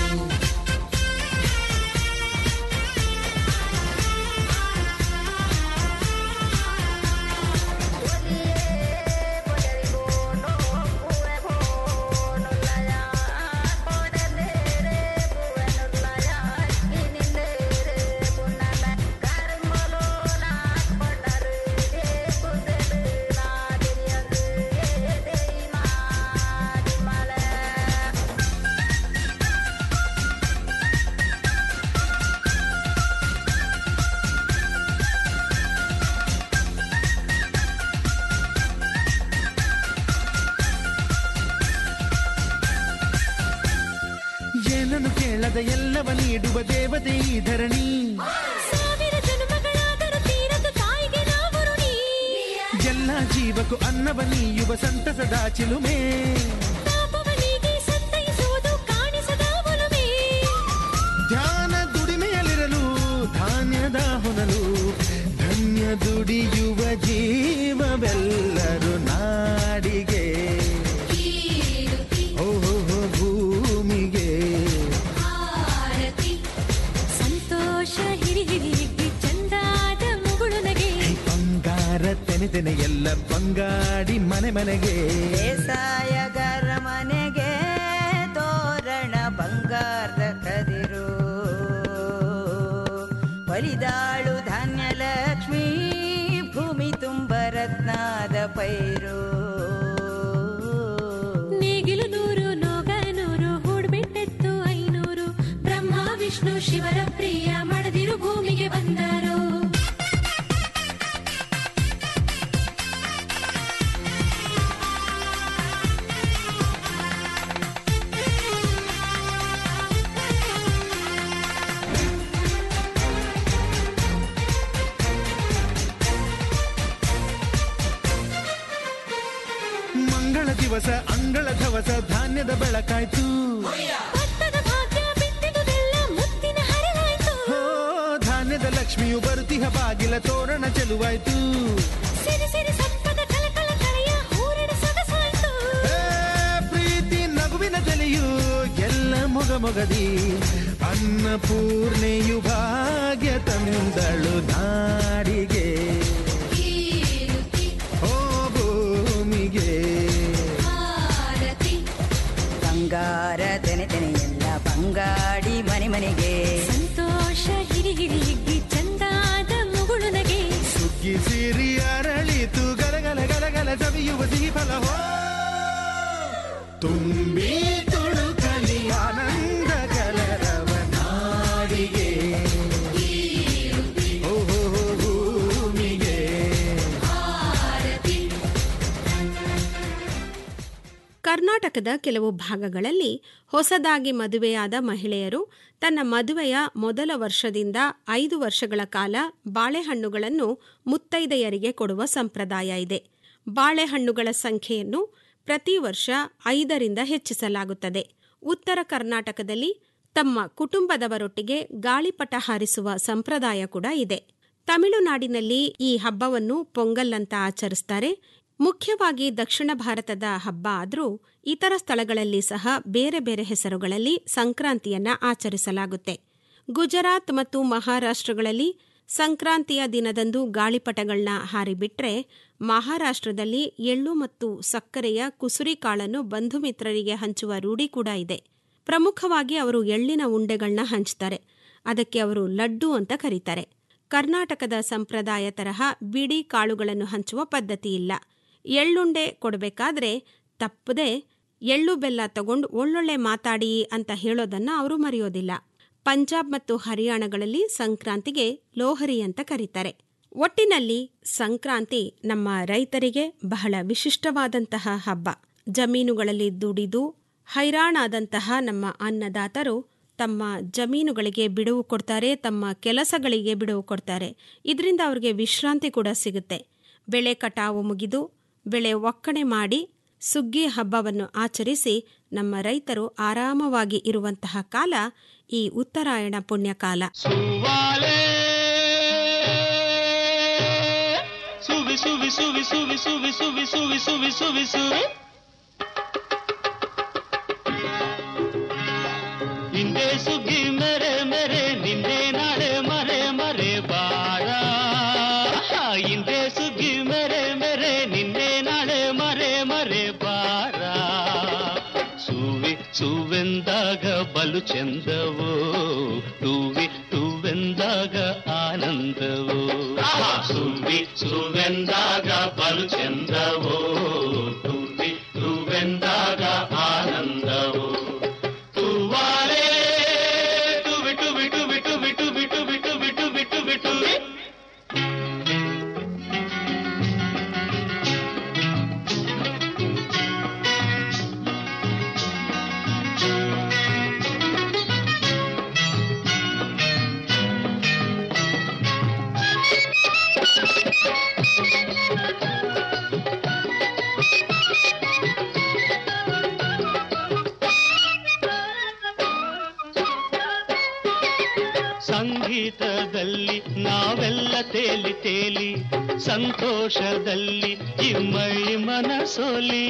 ಏನನ್ನು ಕೇಳದ ಎಲ್ಲವ ನೀಡುವ ದೇವತೆ ಈ ಧರಣಿ ಸಾವಿರ ಜನ್ಮಗಳಾದರೂ ತೀರದ ತಾಯಿಗೆ ನಾವು ಋಣಿ ಎಲ್ಲ ಜೀವಕ್ಕೂ ಅನ್ನವ ನೀಯುವ ಸಂತಸದ ಚಿಲುಮೆ ತಾಪವನಿಗೆ ಸಂತೈಸುವುದು ಕಾಣಿಸದ ಒಲುಮೆ ಧ್ಯಾನ ದುಡಿಮೆಯಲ್ಲಿರಲು ಧಾನ್ಯದ ಹೊನಲು ಧನ್ಯ ದುಡಿಯುವ ಜೀವವೆಲ್ಲರೂ ನಾಡಿಗೆ ಕೀರುತಿ ಓಹೋ ಭೂಮಿಗೆ ಆರತಿ ಸಂತೋಷ ಹಿರಿ ಹಿರಿ ಹಿಗ್ಗಿ ಚಂದಾದ ಮುಗುಳುನಗೆ ಬಂಗಾರ ತೆನೆ ತೆನೆ ಎಲ್ಲ ಬಂಗಾಡಿ ಮನೆ ಮನೆಗೆ ಬೇಸಾಯಗಾರ ಮನೆಗೆ ತೋರಣ ಬಂಗಾರದ ಕದಿರು ಬಲಿದಾಳು ಧಾನ್ಯ ಲಕ್ಷ್ಮೀ ಭೂಮಿ ತುಂಬ ರತ್ನಾದ ಪೈರು ನೇಗಿಲು ನೂರು ನೋಗ ನೂರು ಹೂಡ್ಬಿಟ್ಟೆತ್ತು ಐನೂರು ಬ್ರಹ್ಮ ವಿಷ್ಣು ಶಿವರ ಪ್ರಿಯ ಮಡದಿರು ಭೂಮಿಗೆ ಬಂದರು ಮಂಗಳ ದಿವಸ ಅಂಗಳ ಧವಸ ಧಾನ್ಯದ ಬೆಳಕಾಯ್ತು ಭತ್ತದ ಭಾಗ್ಯ ಬಿತ್ತಿದುದೆಲ್ಲ ಮುತ್ತಿನ ಹರಿವಾಯ್ತು ಹೋ ಧಾನ್ಯದ ಲಕ್ಷ್ಮಿಯು ಬರುತಿಹ ಬಾಗಿಲ ತೋರಣ ಚೆಲುವಾಯ್ತು ಸಿರಿ ಸಿರಿ ಸಂಪದ ಕಲಕಲ ಕಳೆಯ ಹೂರಣ ಸೊಗಸಾಯ್ತು ಏ, ಪ್ರೀತಿ ನಗುವಿನ ತಲೆಯು ಎಲ್ಲ ಮೊಗ ಮೊಗದಿ ಅನ್ನಪೂರ್ಣೆಯು ಭಾಗ್ಯ ತಂದಳು ನಾಡಿಗೆ ಕೀರುತಿ ಓ ಭೂಮಿಗೆ ಆರತಿ ಬಂಗಾರ ತೆನೆ ತೆನೆ ಎಲ್ಲ ಬಂಗಾಡಿ ಮನೆ ಮನೆಗೆ ಸಂತೋಷ ಹಿರಿ ಹಿರಿ ಹಿಗ್ಗಿ ಚಂದಾದ ಮುಗುಳುನಗೆ ಸುಗ್ಗಿ ಸಿರಿ ಅರಳಿತು ಗಲಗಲ ಗಲಗಲ ಸವಿಯುವ ಸಿಹಿ ಫಲ ಹೋ ತುಂಬಿ ತುಳುಕಲಿ ಆನಂದ ಕಲರವ ನಾಡಿಗೆ ಓಹೋ ಭೂಮಿಗೆ ಆರತಿ ಕರ್ನಾಟಕದ ಕೆಲವು ಭಾಗಗಳಲ್ಲಿ ಹೊಸದಾಗಿ ಮದುವೆಯಾದ ಮಹಿಳೆಯರು ತನ್ನ ಮದುವೆಯ ಮೊದಲ ವರ್ಷದಿಂದ ಐದು ವರ್ಷಗಳ ಕಾಲ ಬಾಳೆಹಣ್ಣುಗಳನ್ನು ಮುತ್ತೈದೆಯರಿಗೆ ಕೊಡುವ ಸಂಪ್ರದಾಯ ಇದೆ ಬಾಳೆಹಣ್ಣುಗಳ ಸಂಖ್ಯೆಯನ್ನು ಪ್ರತಿ ವರ್ಷ ಐದರಿಂದ ಹೆಚ್ಚಿಸಲಾಗುತ್ತದೆ ಉತ್ತರ ಕರ್ನಾಟಕದಲ್ಲಿ ತಮ್ಮ ಕುಟುಂಬದವರೊಟ್ಟಿಗೆ ಗಾಳಿಪಟ ಹಾರಿಸುವ ಸಂಪ್ರದಾಯ ಕೂಡ ಇದೆ ತಮಿಳುನಾಡಿನಲ್ಲಿ ಈ ಹಬ್ಬವನ್ನು ಪೊಂಗಲ್ ಅಂತ ಆಚರಿಸ್ತಾರೆ ಮುಖ್ಯವಾಗಿ ದಕ್ಷಿಣ ಭಾರತದ ಹಬ್ಬ ಆದರೂ ಇತರ ಸ್ಥಳಗಳಲ್ಲಿ ಸಹ ಬೇರೆ ಬೇರೆ ಹೆಸರುಗಳಲ್ಲಿ ಸಂಕ್ರಾಂತಿಯನ್ನ ಆಚರಿಸಲಾಗುತ್ತೆ ಗುಜರಾತ್ ಮತ್ತು ಮಹಾರಾಷ್ಟ್ರಗಳಲ್ಲಿ ಸಂಕ್ರಾಂತಿಯ ದಿನದಂದು ಗಾಳಿಪಟಗಳನ್ನ ಹಾರಿಬಿಟ್ರೆ ಮಹಾರಾಷ್ಟ್ರದಲ್ಲಿ ಎಳ್ಳು ಮತ್ತು ಸಕ್ಕರೆಯ ಕುಸುರಿ ಕಾಳನ್ನು ಬಂಧು ಮಿತ್ರರಿಗೆ ಹಂಚುವ ರೂಢಿ ಕೂಡ ಇದೆ ಪ್ರಮುಖವಾಗಿ ಅವರು ಎಳ್ಳಿನ ಉಂಡೆಗಳನ್ನ ಹಂಚ್ತಾರೆ ಅದಕ್ಕೆ ಅವರು ಲಡ್ಡು ಅಂತ ಕರೀತಾರೆ ಕರ್ನಾಟಕದ ಸಂಪ್ರದಾಯ ತರಹ ಬಿಡಿ ಕಾಳುಗಳನ್ನು ಹಂಚುವ ಪದ್ಧತಿ ಇಲ್ಲ ಎಳ್ಳುಂಡೆ ಕೊಡಬೇಕಾದ್ರೆ ತಪ್ಪದೆ ಎಳ್ಳು ಬೆಲ್ಲ ತಗೊಂಡು ಒಳ್ಳೊಳ್ಳೆ ಮಾತಾಡಿ ಅಂತ ಹೇಳೋದನ್ನ ಅವರು ಮರೆಯೋದಿಲ್ಲ ಪಂಜಾಬ್ ಮತ್ತು ಹರಿಯಾಣಗಳಲ್ಲಿ ಸಂಕ್ರಾಂತಿಗೆ ಲೋಹರಿ ಅಂತ ಕರೀತಾರೆ ಒಟ್ಟಿನಲ್ಲಿ ಸಂಕ್ರಾಂತಿ ನಮ್ಮ ರೈತರಿಗೆ ಬಹಳ ವಿಶಿಷ್ಟವಾದಂತಹ ಹಬ್ಬ ಜಮೀನುಗಳಲ್ಲಿ ದುಡಿದು ಹೈರಾಣಾದಂತಹ ನಮ್ಮ ಅನ್ನದಾತರು ತಮ್ಮ ಜಮೀನುಗಳಿಗೆ ಬಿಡುವು ಕೊಡ್ತಾರೆ ತಮ್ಮ ಕೆಲಸಗಳಿಗೆ ಬಿಡುವು ಕೊಡ್ತಾರೆ ಇದರಿಂದ ಅವ್ರಿಗೆ ವಿಶ್ರಾಂತಿ ಕೂಡ ಸಿಗುತ್ತೆ ಬೆಳೆ ಕಟಾವು ಮುಗಿದು ಬೆಳೆ ಒಕ್ಕಣೆ ಮಾಡಿ ಸುಗ್ಗಿ ಹಬ್ಬವನ್ನು ಆಚರಿಸಿ ನಮ್ಮ ರೈತರು ಆರಾಮವಾಗಿ ಇರುವಂತಹ ಕಾಲ ಈ ಉತ್ತರಾಯಣ ಪುಣ್ಯಕಾಲ ಸುವಿ ಸುವಿ ಸುವಿ ಸುವಿ ಸುವಿ ಸುವಿ ಸುವಿ ಸುವಿ ಸುವಿ ಸುವಿ ಹಿಂದೆ ಸುಗ್ಗಿ ಮೆರೆ ಮೆರೆ ನಿನ್ನೆ ನಾಳೆ ಮರೆ ಮರೆ ಬಾರ ಹಿಂದೆ ಸುಗ್ಗಿ ಮೆರೆ ಮೆರೆ ನಿನ್ನೆ ನಾಳೆ ಮರೆ ಮರೆ ಬಾರ ಸುವಿ ಸುವೆಂದಾಗ ಬಲು ಚಂದವೋ ಟೂವಿ ಟೂವೆಂದಾಗ ಆನಂದವೋ ಸುವಿ ಸುವೆಂದಾಗ ಬಲು ಚಂದವೋ ಟೂವಿ ಟೂವೆಂದಾಗ ಆನಂದವೋ ತುವಾಲೆ ಟುವಿ ಟುವಿ ಟುವಿ ಟುವಿ ಟುವಿ ಟುವಿ ಟುವಿ ಟುವಿ ಟುವಿ ಟುವಿ ಸಂಗೀತದಲ್ಲಿ ನಾವೆಲ್ಲ ತೇಲಿ ತೇಲಿ ಸಂತೋಷದಲ್ಲಿ ಇಮ್ಮೈ ಮನಸೋಲಿ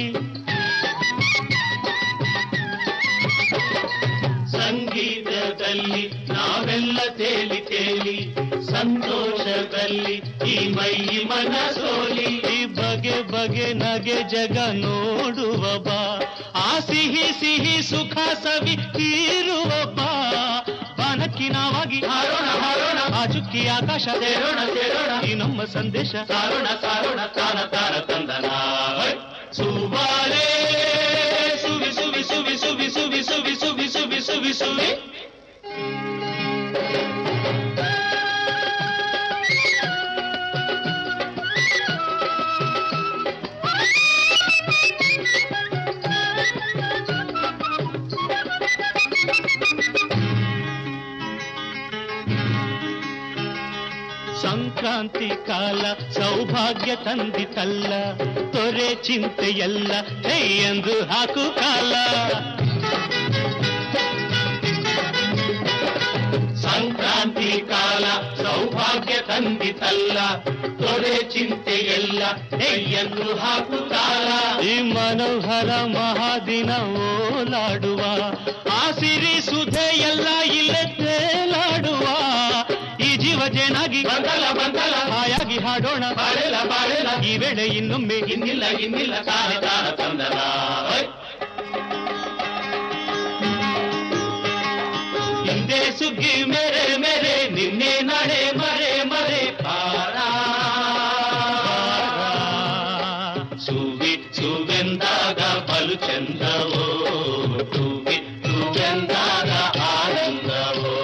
ಸಂಗೀತದಲ್ಲಿ ನಾವೆಲ್ಲ ತೇಲಿ ತೇಲಿ ಸಂತೋಷದಲ್ಲಿ ಈ ಮೈ ಮನಸೋಲಿ ಈ ಬಗೆ ಬಗೆ ನಗೆ ಜಗ ನೋಡುವ ಬಾ ಆ ಸಿಹಿ ಸಿಹಿ ಸುಖ ಸವಿ ಹೀರುವ ಬಾ ಬಾನಕ್ಕಿ ನಾವಾಗಿ ಹಾರೋಣ ಹಾರೋಣ ಆ ಚುಕ್ಕಿ ಆಕಾಶ ಸೇರೋಣ ಸೇರೋಣ ಈ ನಮ್ಮ ಸಂದೇಶ ಸಾರೋಣ ಸಾರೋಣ ತಾನ ತಾನ ತಂದನ ಸುಬಾಲೆ ಸುವಿ ಸುವಿ ಸುವಿ ಸುವಿ ಸುವಿ ಸುವಿ ಸುವಿ ಸುವಿ ಸುವಿ ಸುವಿ ಸಂಕ್ರಾಂತಿ ಕಾಲ ಸೌಭಾಗ್ಯ ತಂದಿತಲ್ಲ ತೊರೆ ಚಿಂತೆಯಲ್ಲ ಎಂದು ಹಾಕು ಕಾಲ ಸಂಕ್ರಾಂತಿ ಕಾಲ ಸೌಭಾಗ್ಯ ತಂದಿತಲ್ಲ ತೊರೆ ಚಿಂತೆಯಲ್ಲ ಎಂದು ಹಾಕು ಕಾಲ ಈ ಮನೋಹರ ಮಹಾದಿನ ಓಲಾಡುವ ಆ ಸಿರಿ ಸುಧೆಯೆಲ್ಲ ಇಲ್ಲೇ ತೇಲಾಡುವ ಈ ಜೀವ ಜೇನಾಗಿ ಬಂದಲ ಬಂದಲ ಹಾಯಾಗಿ ಹಾಡೋಣ ಬಾಳೆಲ ಬಾಳೆಲ ಈ ವೇಳೆ ಇನ್ನೊಮ್ಮೆ ಇನ್ನಿಲ್ಲ ಇನ್ನಿಲ್ಲ ತಾನ ತಾನ ತಂದಲ ಹಿಂದೆ ಸುಗ್ಗಿ ಮೇರೆ ಮೇರೆ ನಿನ್ನೆ ನಡೆ ಮರೆ ಮರೆ ಪಾರ ಸುವಿ ಸುವೆಂದಾಗ ಬಲು ಚಂದವೋ ತುವಿ ಸುವೆಂದಾಗ ಆನಂದವೋ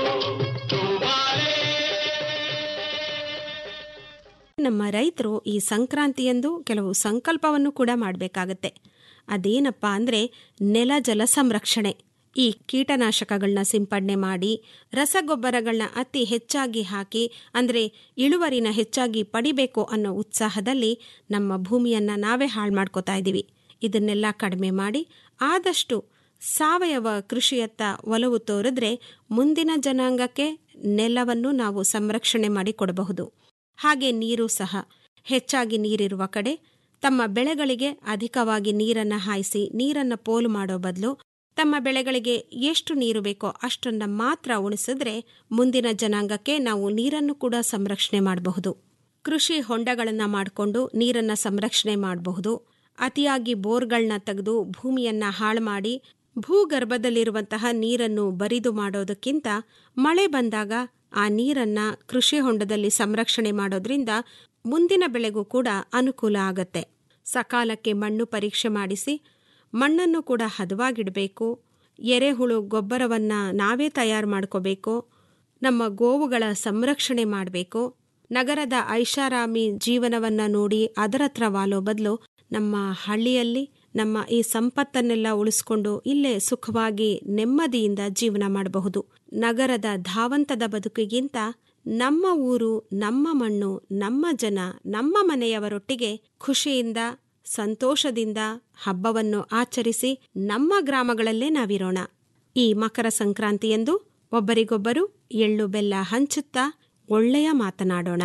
ನಮ್ಮ ರೈತರು ಈ ಸಂಕ್ರಾಂತಿಯಂದು ಕೆಲವು ಸಂಕಲ್ಪವನ್ನು ಕೂಡ ಮಾಡಬೇಕಾಗತ್ತೆ ಅದೇನಪ್ಪ ಅಂದರೆ ನೆಲ ಜಲ ಸಂರಕ್ಷಣೆ ಈ ಕೀಟನಾಶಕಗಳನ್ನ ಸಿಂಪಡಣೆ ಮಾಡಿ ರಸಗೊಬ್ಬರಗಳನ್ನ ಅತಿ ಹೆಚ್ಚಾಗಿ ಹಾಕಿ ಅಂದರೆ ಇಳುವರಿನ ಹೆಚ್ಚಾಗಿ ಪಡಿಬೇಕು ಅನ್ನೋ ಉತ್ಸಾಹದಲ್ಲಿ ನಮ್ಮ ಭೂಮಿಯನ್ನು ನಾವೇ ಹಾಳು ಮಾಡ್ಕೋತಾ ಇದ್ದೀವಿ ಇದನ್ನೆಲ್ಲ ಕಡಿಮೆ ಮಾಡಿ ಆದಷ್ಟು ಸಾವಯವ ಕೃಷಿಯತ್ತ ಒಲವು ತೋರಿದ್ರೆ ಮುಂದಿನ ಜನಾಂಗಕ್ಕೆ ನೆಲವನ್ನು ನಾವು ಸಂರಕ್ಷಣೆ ಮಾಡಿ ಕೊಡಬಹುದು ಹಾಗೆ ನೀರು ಸಹ ಹೆಚ್ಚಾಗಿ ನೀರಿರುವ ಕಡೆ ತಮ್ಮ ಬೆಳೆಗಳಿಗೆ ಅಧಿಕವಾಗಿ ನೀರನ್ನು ಹಾಯಿಸಿ ನೀರನ್ನು ಪೋಲು ಮಾಡೋ ಬದಲು ತಮ್ಮ ಬೆಳೆಗಳಿಗೆ ಎಷ್ಟು ನೀರು ಬೇಕೋ ಅಷ್ಟನ್ನ ಮಾತ್ರ ಉಣಿಸಿದ್ರೆ ಮುಂದಿನ ಜನಾಂಗಕ್ಕೆ ನಾವು ನೀರನ್ನು ಕೂಡ ಸಂರಕ್ಷಣೆ ಮಾಡಬಹುದು ಕೃಷಿ ಹೊಂಡಗಳನ್ನು ಮಾಡಿಕೊಂಡು ನೀರನ್ನು ಸಂರಕ್ಷಣೆ ಮಾಡಬಹುದು ಅತಿಯಾಗಿ ಬೋರ್ಗಳನ್ನ ತೆಗೆದು ಭೂಮಿಯನ್ನ ಹಾಳು ಮಾಡಿ ಭೂಗರ್ಭದಲ್ಲಿರುವಂತಹ ನೀರನ್ನು ಬರಿದು ಮಾಡೋದಕ್ಕಿಂತ ಮಳೆ ಬಂದಾಗ ಆ ನೀರನ್ನ ಕೃಷಿ ಹೊಂಡದಲ್ಲಿ ಸಂರಕ್ಷಣೆ ಮಾಡೋದ್ರಿಂದ ಮುಂದಿನ ಬೆಳೆಗೂ ಕೂಡ ಅನುಕೂಲ ಆಗತ್ತೆ ಸಕಾಲಕ್ಕೆ ಮಣ್ಣು ಪರೀಕ್ಷೆ ಮಾಡಿಸಿ ಮಣ್ಣನ್ನು ಕೂಡ ಹದವಾಗಿಡಬೇಕು ಎರೆಹುಳು ಗೊಬ್ಬರವನ್ನ ನಾವೇ ತಯಾರು ಮಾಡ್ಕೋಬೇಕು ನಮ್ಮ ಗೋವುಗಳ ಸಂರಕ್ಷಣೆ ಮಾಡಬೇಕು ನಗರದ ಐಷಾರಾಮಿ ಜೀವನವನ್ನ ನೋಡಿ ಅದರತ್ರ ವಾಲೋ ಬದಲು ನಮ್ಮ ಹಳ್ಳಿಯಲ್ಲಿ ನಮ್ಮ ಈ ಸಂಪತ್ತನ್ನೆಲ್ಲ ಉಳಿಸ್ಕೊಂಡು ಇಲ್ಲೇ ಸುಖವಾಗಿ ನೆಮ್ಮದಿಯಿಂದ ಜೀವನ ಮಾಡಬಹುದು ನಗರದ ಧಾವಂತದ ಬದುಕಿಗಿಂತ ನಮ್ಮ ಊರು ನಮ್ಮ ಮಣ್ಣು ನಮ್ಮ ಜನ ನಮ್ಮ ಮನೆಯವರೊಟ್ಟಿಗೆ ಖುಷಿಯಿಂದ ಸಂತೋಷದಿಂದ ಹಬ್ಬವನ್ನು ಆಚರಿಸಿ ನಮ್ಮ ಗ್ರಾಮಗಳಲ್ಲೇ ನಾವಿರೋಣ ಈ ಮಕರ ಸಂಕ್ರಾಂತಿಯಂದು ಒಬ್ಬರಿಗೊಬ್ಬರು ಎಳ್ಳು ಬೆಲ್ಲ ಹಂಚುತ್ತಾ ಒಳ್ಳೆಯ ಮಾತನಾಡೋಣ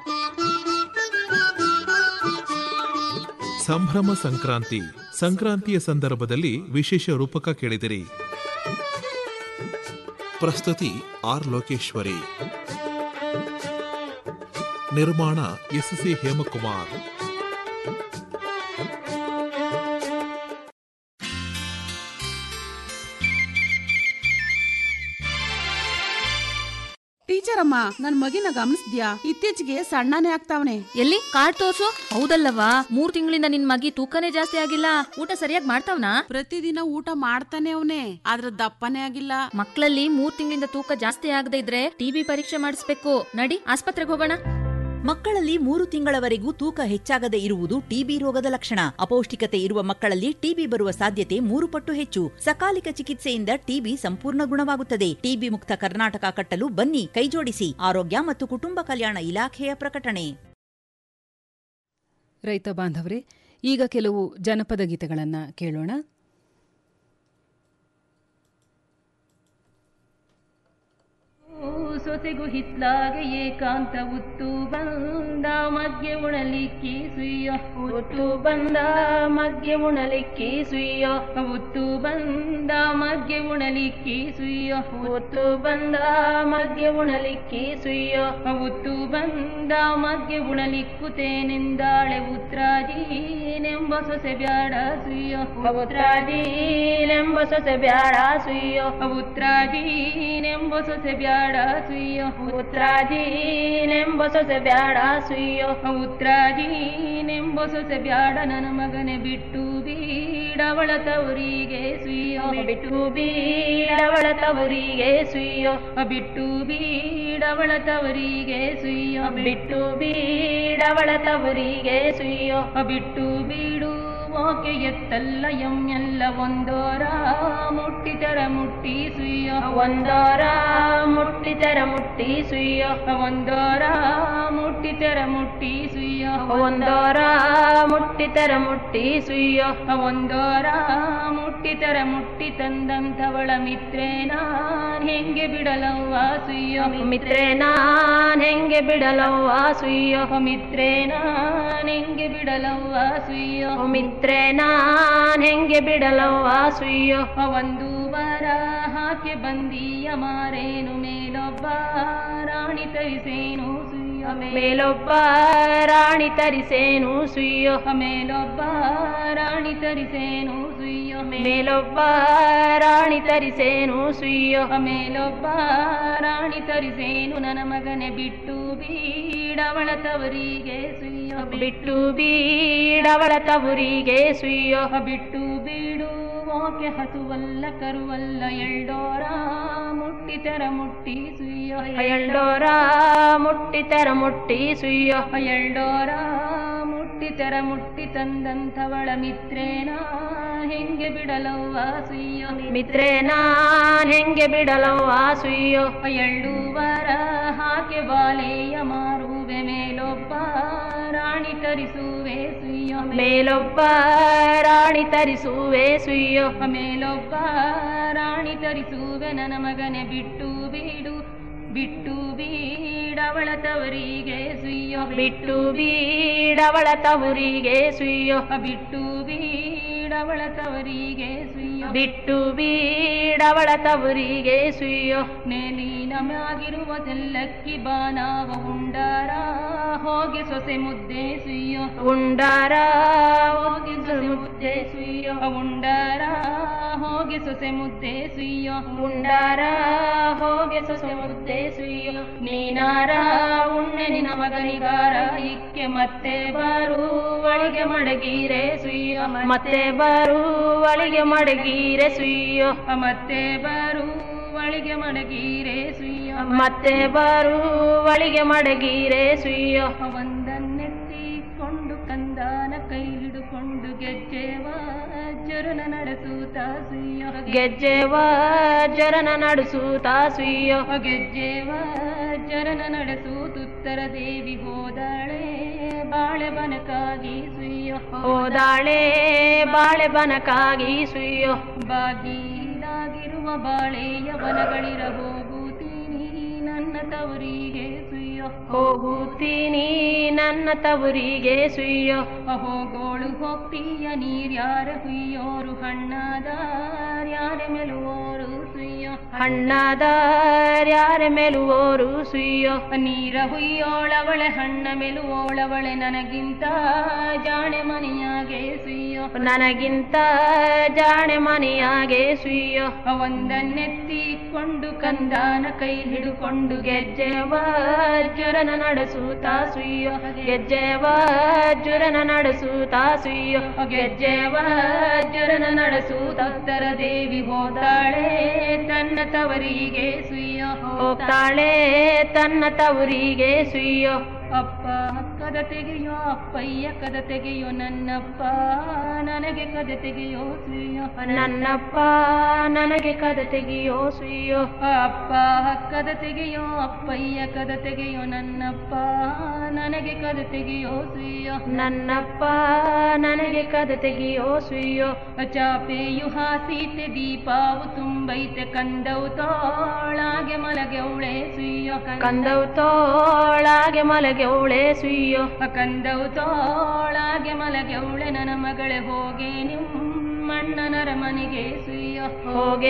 ಸಂಭ್ರಮ ಸಂಕ್ರಾಂತಿ ಸಂಕ್ರಾಂತಿಯ ಸಂದರ್ಭದಲ್ಲಿ ವಿಶೇಷ ರೂಪಕ ಕೇಳಿದಿರಿ ಪ್ರಸ್ತುತಿ ಆರ್ ಲೋಕೇಶ್ವರಿ ನಿರ್ಮಾಣ ಎಸ್ಸಿ ಹೇಮಕುಮಾರ್ ಟೀಚರ್ ಅಮ್ಮ ನನ್ ಮಗಿನ ಗಮನಿಸ್ದ್ಯಾ ಇತ್ತೀಚೆಗೆ ಸಣ್ಣನೇ ಆಗ್ತಾವನೆ ಎಲ್ಲಿ ಕಾರ್ಡ್ ತೋರ್ಸು ಹೌದಲ್ಲವಾ ಮೂರ್ ತಿಂಗಳಿಂದ ನಿನ್ ಮಗಿ ತೂಕನೇ ಜಾಸ್ತಿ ಆಗಿಲ್ಲ ಊಟ ಸರಿಯಾಗಿ ಮಾಡ್ತಾವ್ನಾ ಪ್ರತಿದಿನ ಊಟ ಮಾಡ್ತಾನೆ ಅವನೇ ಆದ್ರ ದಪ್ಪನೇ ಆಗಿಲ್ಲ ಮಕ್ಕಳಲ್ಲಿ ಮೂರ್ ತಿಂಗಳಿಂದ ತೂಕ ಜಾಸ್ತಿ ಆಗದೆ ಇದ್ರೆ ಟಿಬಿ ಪರೀಕ್ಷೆ ಮಾಡಿಸ್ಬೇಕು ನಡಿ ಆಸ್ಪತ್ರೆಗೆ ಹೋಗೋಣ ಮಕ್ಕಳಲ್ಲಿ ಮೂರು ತಿಂಗಳವರೆಗೂ ತೂಕ ಹೆಚ್ಚಾಗದೆ ಇರುವುದು ಟಿಬಿ ರೋಗದ ಲಕ್ಷಣ ಅಪೌಷ್ಟಿಕತೆ ಇರುವ ಮಕ್ಕಳಲ್ಲಿ ಟಿಬಿ ಬರುವ ಸಾಧ್ಯತೆ ಮೂರು ಪಟ್ಟು ಹೆಚ್ಚು ಸಕಾಲಿಕ ಚಿಕಿತ್ಸೆಯಿಂದ ಟಿಬಿ ಸಂಪೂರ್ಣ ಗುಣವಾಗುತ್ತದೆ ಟಿಬಿ ಮುಕ್ತ ಕರ್ನಾಟಕ ಕಟ್ಟಲು ಬನ್ನಿ ಕೈಜೋಡಿಸಿ ಆರೋಗ್ಯ ಮತ್ತು ಕುಟುಂಬ ಕಲ್ಯಾಣ ಇಲಾಖೆಯ ಪ್ರಕಟಣೆ ರೈತ ಬಾಂಧವರೇ ಈಗ ಕೆಲವು ಜನಪದ ಗೀತೆಗಳನ್ನು ಕೇಳೋಣ ಸೊಸೆಗು ಹಿತ್ಲಾಗೆ ಏಕಾಂತ ಉತ್ತು ಬಂದ ಮಗ್ಗೆ ಉಣಲಿಕ್ಕಿ ಸುಯ್ಯ ಉತ್ತು ಬಂದ ಮಗ್ಗೆ ಉಣಲಿಕ್ಕಿ ಸುಯ್ಯ ಉತ್ತು ಬಂದ ಮಗ್ಗೆ ಉಣಲಿಕ್ಕಿ ಸುಯ್ಯ ಉತ್ತು ಬಂದ ಮಗ್ಗೆ ಉಣಲಿಕ್ಕಿ ಸುಯ್ಯ ಉತ್ತು ಬಂದ ಮಗ್ಗೆ ಉಣಲಿಕ್ಕುತ್ತೇನೆಂದಾಳೆ ಉತ್ರಾದೀನೆಂಬ ಸೊಸೆ ಬ್ಯಾಡ ಸುಯ್ಯ ಉತ್ರಾದೀನೆಂಬ ಸೊಸೆ ಬ್ಯಾಡ ಸುಯ್ಯ ಉತ್ರಾದೀನೆಂಬ ಸೊಸೆ ಬ್ಯಾಡ ಸುಯ್ಯ ಉತ್ರಾದೀನೆಂಬ ಸೊಸೆ ಬ್ಯಾಡ ಸುಯ್ಯ ಉತ್ರಾದೀನೆಂಬ ಸೊಸೆ ಬ್ಯಾಡ ನನ್ನ ಮಗನೆ ಬಿಟ್ಟು ಬೀಡವಳ ತವರಿಗೆ ಸುಯ್ಯ ಬಿಟ್ಟು ಬೀಡವಳ ತವರಿಗೆ ಸುಯ್ಯ ಬಿಟ್ಟು ಬೀಡವಳ ತವರಿಗೆ ಸುಯ್ಯ ಬಿಟ್ಟು ಬೀಡವಳ ತವರಿಗೆ ಸುಯ್ಯ ಬಿಟ್ಟು ಬೀಡು ಓಕೆ ಎತ್ತಲ್ಲ ಎಮ್ಮೆಲ್ಲ ಒಂದೋರ ಮುಟ್ಟಿತರ ಮುಟ್ಟಿ ಸುಯ್ಯ ಒಂದೋರ ಮುಟ್ಟಿತರ ಮುಟ್ಟಿ ಸುಯ್ಯ ಒಂದೋರ ಮುಟ್ಟಿತರ ಮುಟ್ಟಿ ಸುಯ್ಯ ಒಂದೋರ ಮುಟ್ಟಿತರ ಮುಟ್ಟಿ ಸುಯ್ಯ ಒಂದೋರ ಮುಟ್ಟಿತರ ಮುಟ್ಟಿ ತಂದಂಥವಳ ಮಿತ್ರೆ ನಾನ್ ಹೆಂಗೆ ಬಿಡಲವ್ವ ಸುಯ್ಯ ಮಿತ್ರೆ ನಾನ್ ಹೆಂಗೆ ಬಿಡಲವ್ವ ಸುಯ್ಯ ಮಿತ್ರೆ ನಾನ್ ಹೆಂಗೆ ಬಿಡಲವ್ವ ಸುಯ್ಯ ಮಿತ್ರೆ ನಾನ್ ಹೆಂಗೆ ಬಿಡಲವ್ವ ಸುಯ್ಯ ಒಂದು ವರ ಹಾಕಿ ಬಂದೀಯ ಮಾರೇನು ಮೇಲೊಬ್ಬ ರಾಣಿ ತರಿಸೇನು ಸುಯ್ಯ ಮೇಲೊಬ್ಬ ರಾಣಿ ತರಿಸೇನು ಸುಯ್ಯ ಮೇಲೊಬ್ಬ ರಾಣಿ ತರಿಸೇನು ಸುಯ್ಯ ಮೇಲೊಬ್ಬ ರಾಣಿ ತರಿಸೇನು ಸುಯ್ಯ ಮೇಲೊಬ್ಬ ರಾಣಿ ತರಿಸೇನು ನನ್ನ ಮಗನೆ ಬಿಟ್ಟು ಬೀಡವಳ ತವರಿಗೆ ಸುಯ್ಯ ಬಿಟ್ಟು ಬೀಡವಳ ತವರಿಗೆ ಸುಯ್ಯ ಬಿಟ್ಟು ಬೀಡು ಓಕೆ ಹಸುವಲ್ಲ ಕರುವಲ್ಲ ಎಳ್ಡೋರ ಮುಟ್ಟಿತರ ಮುಟ್ಟಿ ಸುಯ್ಯ ಎಳ್ಡೋರ ಮುಟ್ಟಿತರ ಮುಟ್ಟಿ ಸುಯ್ಯ ಎಳ್ಡೋರ ಮುಟ್ಟಿತರ ಮುಟ್ಟಿ ತಂದಂಥವಳ ಮಿತ್ರೇನ ಹೆಂಗೆ ಬಿಡಲವ್ವ ಸುಯ್ಯ ಮಿತ್ರೇನ ಹೆಂಗೆ ಬಿಡಲವ್ವ ಸುಯ್ಯೋ ಎಳ್ಳುವರ ಹಾಕೆ ಬಾಲೆಯ ಮಾರುವೆ ಮೇಲೊಬ್ಬ ರಾಣಿ ತರಿಸುವೆ ಸುಯ್ಯ ಮೇಲೊಬ್ಬ ರಾಣಿ ತರಿಸುವೆ ಸುಯ್ಯ ಮೇಲೊಬ್ಬ ರಾಣಿ ತರಿಸುವೆ ನನ್ನ ಮಗನೆ ಬಿಟ್ಟು ಬೀಡು ಬಿಟ್ಟು ಬೀಡವಳ ತವರಿಗೆ ಸುಯ್ಯ ಬಿಟ್ಟು ಬೀಡವಳ ತವರಿಗೆ ಸುಯ್ಯ ಬಿಟ್ಟು ಬೀಡ ಬೀಡವಳ ತವರಿಗೆ ಸುಯ್ಯೋ ಬಿಟ್ಟು ಬೀಡವಳ ತವರಿಗೆ ಸುಯ್ಯೋ ನೇಲಿನ ಮ್ಯಾಗಿರುವ ತೆಲ್ಲಕ್ಕಿ ಬಾನಾವ ಉಂಡಾರ ಹೋಗಿ ಸೊಸೆ ಮುದ್ದೆ ಸುಯ್ಯೋ ಉಂಡಾರ ಹೋಗಿ ಸೊಸೆ ಮುದ್ದೆ ಸುಯ್ಯೋ ಉಂಡಾರ ಹೋಗಿ ಸೊಸೆ ಮುದ್ದೆ ಸುಯ್ಯೋ ಉಂಡಾರ ಹೋಗಿ ಸೊಸೆ ಮುದ್ದೆ ಸುಯ್ಯೋ ನೀನಾರ ಉಣ್ಣೆ ನಿನ ಮಗನಿಗಾರ ಇಕ್ಕೆ ಮತ್ತೆ ಬಾರು ಒಳಗೆ ಮಡಗೀರೆ ಸುಯ್ಯೋ ಮತ್ತೆ ಬಾರು ಒಳಗೆ ಮಡಗೀರೆ ಸುಯ್ಯೋ ಮತ್ತೆ ಬಾರು ಒಳಗೆ ಮಡಗೀರೆ ಸುಯ್ಯೋ ಮತ್ತೆ ಬಾರು ಒಳಗೆ ಮಡಗೀರೆ ಸುಯ್ಯೋ ಒಂದನ್ನೆತ್ತಿಕೊಂಡು ಕಂದಾನ ಕೈ ಹಿಡುಕೊಂಡು ಗೆಜ್ಜೆವ ಜರುನ ನಡೆಸೂತ ಸುಯ್ಯೋ ಗೆಜ್ಜೆವ ಜರನ ನಡೆಸೂತ ಸುಯ್ಯೋ ಗೆಜ್ಜೆವ ಜರನ ನಡೆಸೂತುತ್ತರ ದೇವಿ ಹೋದಾಳೆ ಬಾಳೆ ಬನಕಾಗಿ ಸುಯ್ಯೋ ಹೋದಾಳೆ ಬಾಳೆ ಬನಕಾಗಿ ಸುಯ್ಯೋ ಬಾಗಿಲಾಗಿರುವ ಬಾಳೆಯ ಬನಗಳಿರ ಹೋಗುತ್ತೀನಿ ನನ್ನ ತವರಿಗೆ ಸುಯ್ಯೋ ಹೋಗುತ್ತೀನಿ ನನ್ನ ತವರಿಗೆ ಸುಯ್ಯೋ ಹೋಗೋಳು ಹೋಗ್ತೀಯ ನೀರ್ಯಾರ ಹುಯ್ಯೋರು ಹಣ್ಣಾದ ಯಾರ ಮೆಲುವೋರು ಸುಯ್ಯೋ ಹಣ್ಣಾದ ಯಾರ ಮೆಲುವೋರು ಸುಯ್ಯೋ ನೀರ ಹುಯ್ಯೋಳವಳೆ ಹಣ್ಣ ಮೆಲುವೋಳವಳೆ ನನಗಿಂತ ಜಾಣೆ ಮನೆಯಾಗೆ ಸುಯ್ಯೋ ನನಗಿಂತ ಜಾಣೆ ಮನೆಯಾಗೆ ಸುಯ್ಯೋ ಒಂದನ್ನೆತ್ತಿಕೊಂಡು ಕಂದಾನ ಕೈ ಹಿಡುಕೊಂಡು ಗೆಜ್ಜೆ ವಜ್ರನ ನಡೆಸೂತ ಸುಯ್ಯೋ ಗೆಜ್ಜೆ ವಜ್ರನ ನಡೆಸೂತ ಸುಯ್ಯೋ ಗೆಜ್ಜೆ ವಜ್ರನ ನಡೆಸೂತ ಉತ್ತರ ದೇವಿ ಹೋದಾಳೆ ತನ್ನ ತವರಿಗೆ ಸುಯ್ಯೋ ಹೋಗ್ತಾಳೆ ತನ್ನ ತವರಿಗೆ ಸುಯ್ಯೋ ಅಪ್ಪ ಕದ ತೆಗೆಯೋ ಅಪ್ಪಯ್ಯ ಕದ ತೆಗೆಯೋ ನನ್ನಪ್ಪ ನನಗೆ ಕದ ತೆಗೆಯೋ ಸುಯ್ಯೋ ನನ್ನಪ್ಪ ನನಗೆ ಕದ ತೆಗೆಯೋ ಸುಯ್ಯೋ ಅಪ್ಪ ಕದ ತೆಗೆಯೋ ಅಪ್ಪಯ್ಯ ಕದ ತೆಗೆಯೋ ನನ್ನಪ್ಪ ನನಗೆ ಕದ ತೆಗೆಯೋ ಸುಯ್ಯೋ ನನ್ನಪ್ಪ ನನಗೆ ಕದ ತೆಗೆಯೋ ಸುಯ್ಯೋ ಚಾಪೆಯು ಹಾಸೀತೆ ದೀಪಾವು ತುಂಬೈತೆ ಕಂದವು ತೋಳಾಗೆ ಮಲಗೆವಳೆ ಸುಯ್ಯೋ ಕಂದವು ತೋಳಾಗೆ ಮಲಗೆವಳೆ ಸುಯ್ಯೋ ಕಂದವು ತೋಳಾಗೆ ಮಲಗೆವಳೆ ನನ್ನ ಮಗಳೇ ಹೋಗೆ ನಿಮ್ಮಣ್ಣನರ ಮನೆಗೆ ಸುಯ್ಯೋ ಹೋಗೆ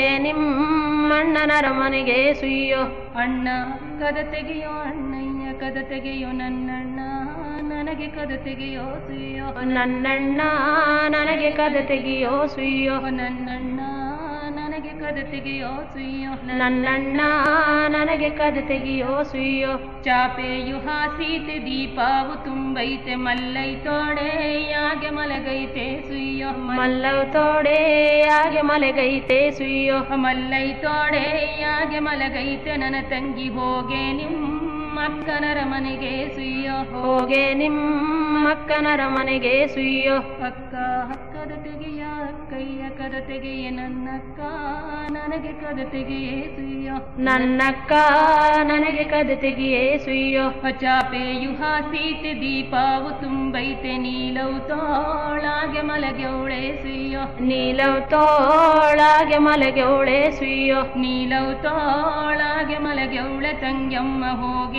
ನಿಮ್ಮಣ್ಣನರ ಮನೆಗೆ ಸುಯ್ಯೋ ಅಣ್ಣ ಕದ ತೆಗೆಯೋ ಅಣ್ಣಯ್ಯ ಕದ ತೆಗೆಯೋ ನನ್ನಣ್ಣ ನನಗೆ ಕದ ತೆಗೆಯೋ ಸುಯ್ಯೋ ನನ್ನಣ್ಣ ನನಗೆ ಕದ ತೆಗೆಯೋ ಸುಯ್ಯೋ ನನ್ನಣ್ಣ ನನಗೆ ಕದ ತೆಗೆಯೋ ಸುಯ್ಯೋ ನನ್ನಣ್ಣ ನನಗೆ ಕದ ತೆಗೆಯೋ ಸುಯ್ಯೋ ಚಾಪೆಯು ಹಾಸೀತೆ ದೀಪಾವು ತುಂಬೈತೆ ಮಲ್ಲೈ ತೋಡೆ ಯಾಗೆ ಮಲಗೈತೆ ಸುಯ್ಯೋ ಮಲ್ಲವ್ ತೋಡೆ ಯಾಗೆ ಮಲಗೈತೆ ಸುಯ್ಯೋ ಮಲ್ಲೈ ತೋಡೆ ಯಾಗೆ ಮಲಗೈತೆ ನನ್ನ ತಂಗಿ ಹೋಗೆ ನಿಮ್ಮಕ್ಕನರ ಮನೆಗೆ ಸುಯ್ಯೋ ಹೋಗೆ ನಿಮ್ಮಕ್ಕನರ ಮನೆಗೆ ಸುಯ್ಯೋ ಅಕ್ಕ ಅಕ್ಕದ ತೆಗೆಯ ಅಕ್ಕಯ್ಯ ಕದ ತೆಗೆಯ ನನ್ನಕ್ಕ ನನಗೆ ಕದ ತೆಗೆಯೇ ಸುಯ್ಯೋ ನನ್ನಕ್ಕ ನನಗೆ ಕದ ತೆಗೆಯೇ ಸುಯ್ಯೋ ಚಾಪೆಯು ಹಾಸೀತೆ ದೀಪಾವು ತುಂಬೈತೆ ನೀಲವು ತೋಳಾಗೆ ಮಲಗೆವಳೆ ಸುಯ್ಯೋ ನೀಲವು ತೋಳಾಗೆ ಮಲಗೆವಳೆ ಸುಯ್ಯೋ ನೀಲವು ತೋಳಾಗೆ ಮಲಗೆವಳೆ ತಂಗಮ್ಮ ಹೋಗೆ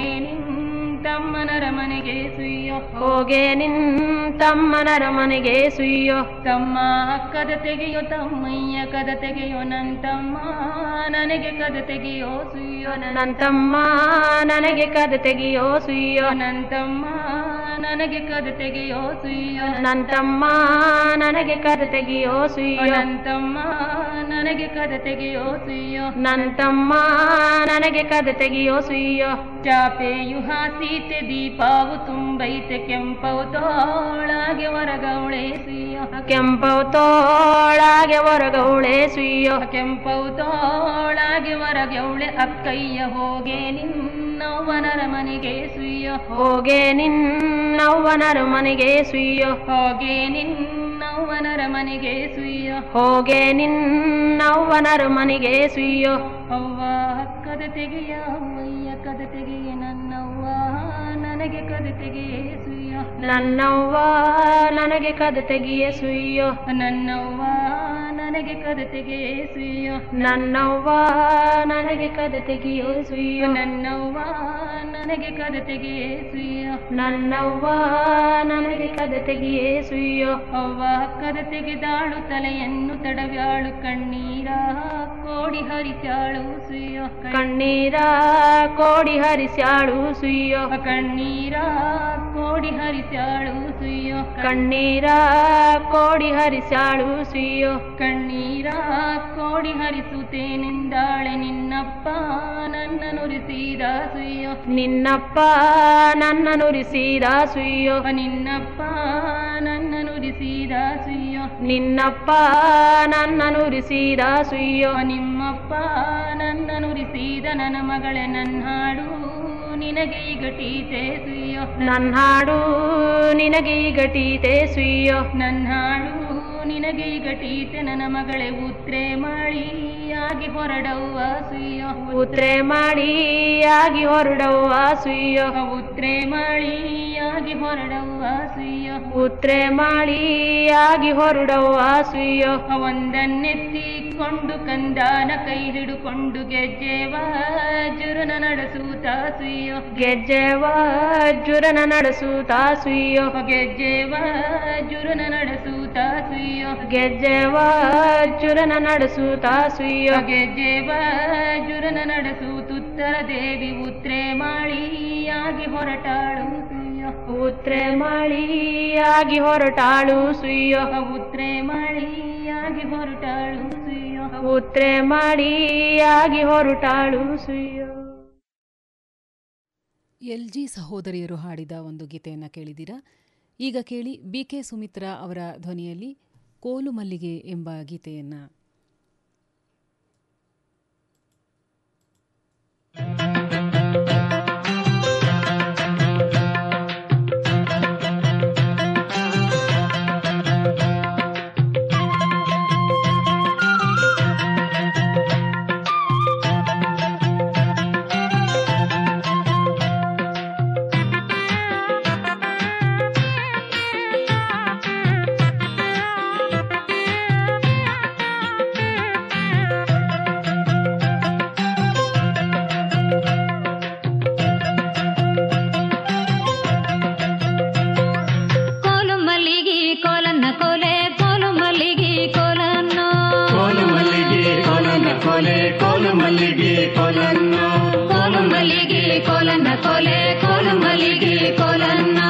ನಿಂತಮ್ಮನರ ಮನೆಗೆ ಸುಯ್ಯೋ ಹೋಗೆ ನಿಂತಮ್ಮನರ ಮನೆಗೆ ಸುಯ್ಯೋ ತಮ್ಮ ಕದ ತೆಗೆಯೋ ತಮ್ಮಯ್ಯ ಕದ ತೆಗೆಯೋ ನನ್ ತಮ್ಮ ನನಗೆ ಕದ ತೆಗೆಯೋ ಸುಯ್ಯೋ ನನ್ ತಮ್ಮ ನನಗೆ ಕದ ತೆಗೆಯೋ ಸುಯ್ಯೋ ನನ್ ತಮ್ಮ ನನಗೆ ಕದ ತೆಗೆಯೋ ಸುಯ್ಯೋ ನನ್ ತಮ್ಮ ನನಗೆ ಕದ ತೆಗೆಯೋ ಸುಯ್ಯೋ ನನ್ ತಮ್ಮ ನನಗೆ ಕದ ತೆಗೆಯೋ ಸುಯ್ಯೋ ನನ್ ತಮ್ಮ ನನಗೆ ಕದ ತೆಗೆಯೋ ಸುಯ್ಯೋ ಚಾಪೆಯು ಹಾಸೀತೆ ದೀಪಾವು ತುಂಬೈತೆ ಕೆಂಪವು ತೋಳಾಗೆ ಹೊರಗವಳೆ ಸುಯ್ಯೋ ಕೆಂಪವು ತೋಳಾಗೆ ಹೊರಗವಳೆ ಸುಯ್ಯೋ ಕೆಂಪವು ತೋಳಾಗೆ ಹೊರಗವಳೆ ಅಕ್ಕಯ್ಯ ಹೋಗೆ ನಿನ್ನವ್ವನರ ಮನೆಗೆ ಸುಯ್ಯೋ ಹೋಗೆ ನಿನ್ನವ್ವನರ ಮನೆಗೆ ಸುಯ್ಯೋ ಹೋಗೆ ನಿನ್ನವ್ವನರ ಮನೆಗೆ ಸುಯ್ಯೋ ಹೋಗೆ ನಿನ್ನವ್ವನರ ಮನೆಗೆ ಸುಯ್ಯೋ ಅವ್ವ ಕದ ತೆಗೆಯ ಅವ್ವಯ್ಯ ಕದ ತೆಗೆಯ ನನ್ನವ್ವ ನನಗೆ ಕದ ತೆಗೆಯೇ ಸುಯ್ಯೋ ನನ್ನವ್ವ ನನಗೆ ಕದ ತೆಗೆಯ ಸುಯ್ಯೋ ನನ್ನವ್ವ ನನಗೆ ಕದ ತೆಗೆಯೇ ಸುಯ್ಯೋ ನನ್ನವ್ವ ನನಗೆ ಕದ ತೆಗೆಯೋ ಸುಯ್ಯೋ ನನ್ನವ್ವ ನನಗೆ ಕದ ತೆಗೆಯೇ ಸುಯ್ಯೋ ನನ್ನವ್ವ ನನಗೆ ಕದ ತೆಗೆಯೇ ಸುಯ್ಯೋ ಅವ್ವ ಕದ ತೆಗೆದಾಳು ತಲೆಯನ್ನು ತಡವ್ಯಾಳು ಕಣ್ಣೀರ ಕೋಡಿ ಹರಿಸ್ಯಾಳು ಸುಯ್ಯೋ ಕಣ್ಣೀರ ಕೋಡಿ ಹರಿಸ್ಯಾಳು ಸುಯ್ಯೋ ಕಣ್ಣೀರ ಕೋಡಿ ಹರಿಸ್ಯಾಳು ಸುಯ್ಯೋ ಕಣ್ಣೀರ ಕೋಡಿ ಹರಿಸ್ಯಾಳು ಸುಯ್ಯೋ ಕಣ್ಣೀರ ಕೋಡಿ ಹರಿಸುತ್ತೇನೆಂದಾಳೆ ನಿನ್ನಪ್ಪ ನನ್ನ ನುರಿಸಿದ ಸುಯ್ಯೋ ನಿನ್ನಪ್ಪ ನನ್ನ ನುರಿಸಿದ ಸುಯ್ಯೋ ನಿನ್ನಪ್ಪ ನನ್ನ ನುರಿಸಿದ ಸುಯ್ಯೋ ನಿನ್ನಪ್ಪ ನನ್ನ ನುರಿಸಿದ ಸುಯ್ಯೋ ನಿಮ್ಮಪ್ಪ ನನ್ನ ನುರಿಸಿದ ನನ್ನ ಮಗಳೇ ನನ್ನ ಹಾಡು ನಿನಗೆ ಈಗ ಟೀತೆ ಸುಯ್ಯೋ ನನ್ನ ಹಾಡು ನಿನಗೆ ಈಗ ಟೀತೆ ಸುಯ್ಯೋ ನನ್ನ ಹಾಡು ನಿನಗೆ ಈಗ ಟೀತೆ ನನ್ನ ಮಗಳೇ ಉತ್ರೆ ಮಾಡಿಯಾಗಿ ಹೊರಡವ್ವ ಸುಯ್ಯೋ ಉತ್ರೆ ಮಾಡಿಯಾಗಿ ಹೊರಡವ್ವ ಸುಯ್ಯೋ ಉತ್ರೆ ಮಾಡಿಯಾಗಿ ಹೊರಡವ್ವ ಸುಯ್ಯೋ ಉತ್ರೆ ಮಾಡಿಯಾಗಿ ಹೊರಡವ್ವ ಸುಯ್ಯೋ ಒಂದನ್ನೆತ್ತಿಕೊಂಡು ಕಂದಾನ ಕೈ ಹಿಡುಕೊಂಡು ಗೆಜ್ಜೆವ ಜುರುನ ನಡೆಸೂತ ಸುಯ್ಯೋ ಗೆಜ್ಜೆವ ಜುರನ ನಡೆಸೂತ ಸುಯ್ಯೋ ಗೆಜ್ಜೆವ ಜುರುನ ನಡೆಸೂತ ಸುಯ್ಯೋ ಗೆಜ್ಜೆವ ಜುರನ ನಡೆಸೂತ ಸುಯ್ಯೋ ಗೆಜ್ಜೆವ ಜುರನ ನಡೆಸೂತುತ್ತರ ದೇವಿ ಉತ್ರೆ ಮಾಡಿಯಾಗಿ ಹೊರಟಾಳು ಸುಯ್ಯೋ ಉತ್ರೆ ಮಾಡಿಯಾಗಿ ಹೊರಟಾಳು ಸುಯ್ಯೋ ಉತ್ರೆ ಮಾಡಿಯಾಗಿ ಹೊರಟಾಳು ಸುಯ್ಯೋ ಉತ್ರೆ ಮಾಡಿಯಾಗಿ ಹೊರಟಾಳು ಸುಯ್ಯೋ ಎಲ್ ಜಿ ಸಹೋದರಿಯರು ಹಾಡಿದ ಒಂದು ಗೀತೆಯನ್ನು ಕೇಳಿದ್ದೀರಾ ಈಗ ಕೇಳಿ ಬಿ ಕೆ ಸುಮಿತ್ರಾ ಅವರ ಧ್ವನಿಯಲ್ಲಿ ಕೋಲು ಮಲ್ಲಿಗೆ ಎಂಬ ಗೀತೆಯನ್ನು ಕೋಲು ಮಲ್ಲಿಗೆ ಕೋಲನ್ನ ಕೋಲೆ ಕೋಲು ಮಲ್ಲಿಗೆ ಕೋಲನ್ನು ಕೋಲು ಮಲ್ಲಿಗೆ ಕೋಲನ್ನ ಕೋಲೆ ಕೋಲು ಮಲ್ಲಿಗೆ ಕೋಲನ್ನು ಕೋಲು ಮಲ್ಲಿಗೆ ಕೋಲನ್ನ ಕೋಲೆ ಕೋಲು ಮಲ್ಲಿಗೆ ಕೋಲನ್ನು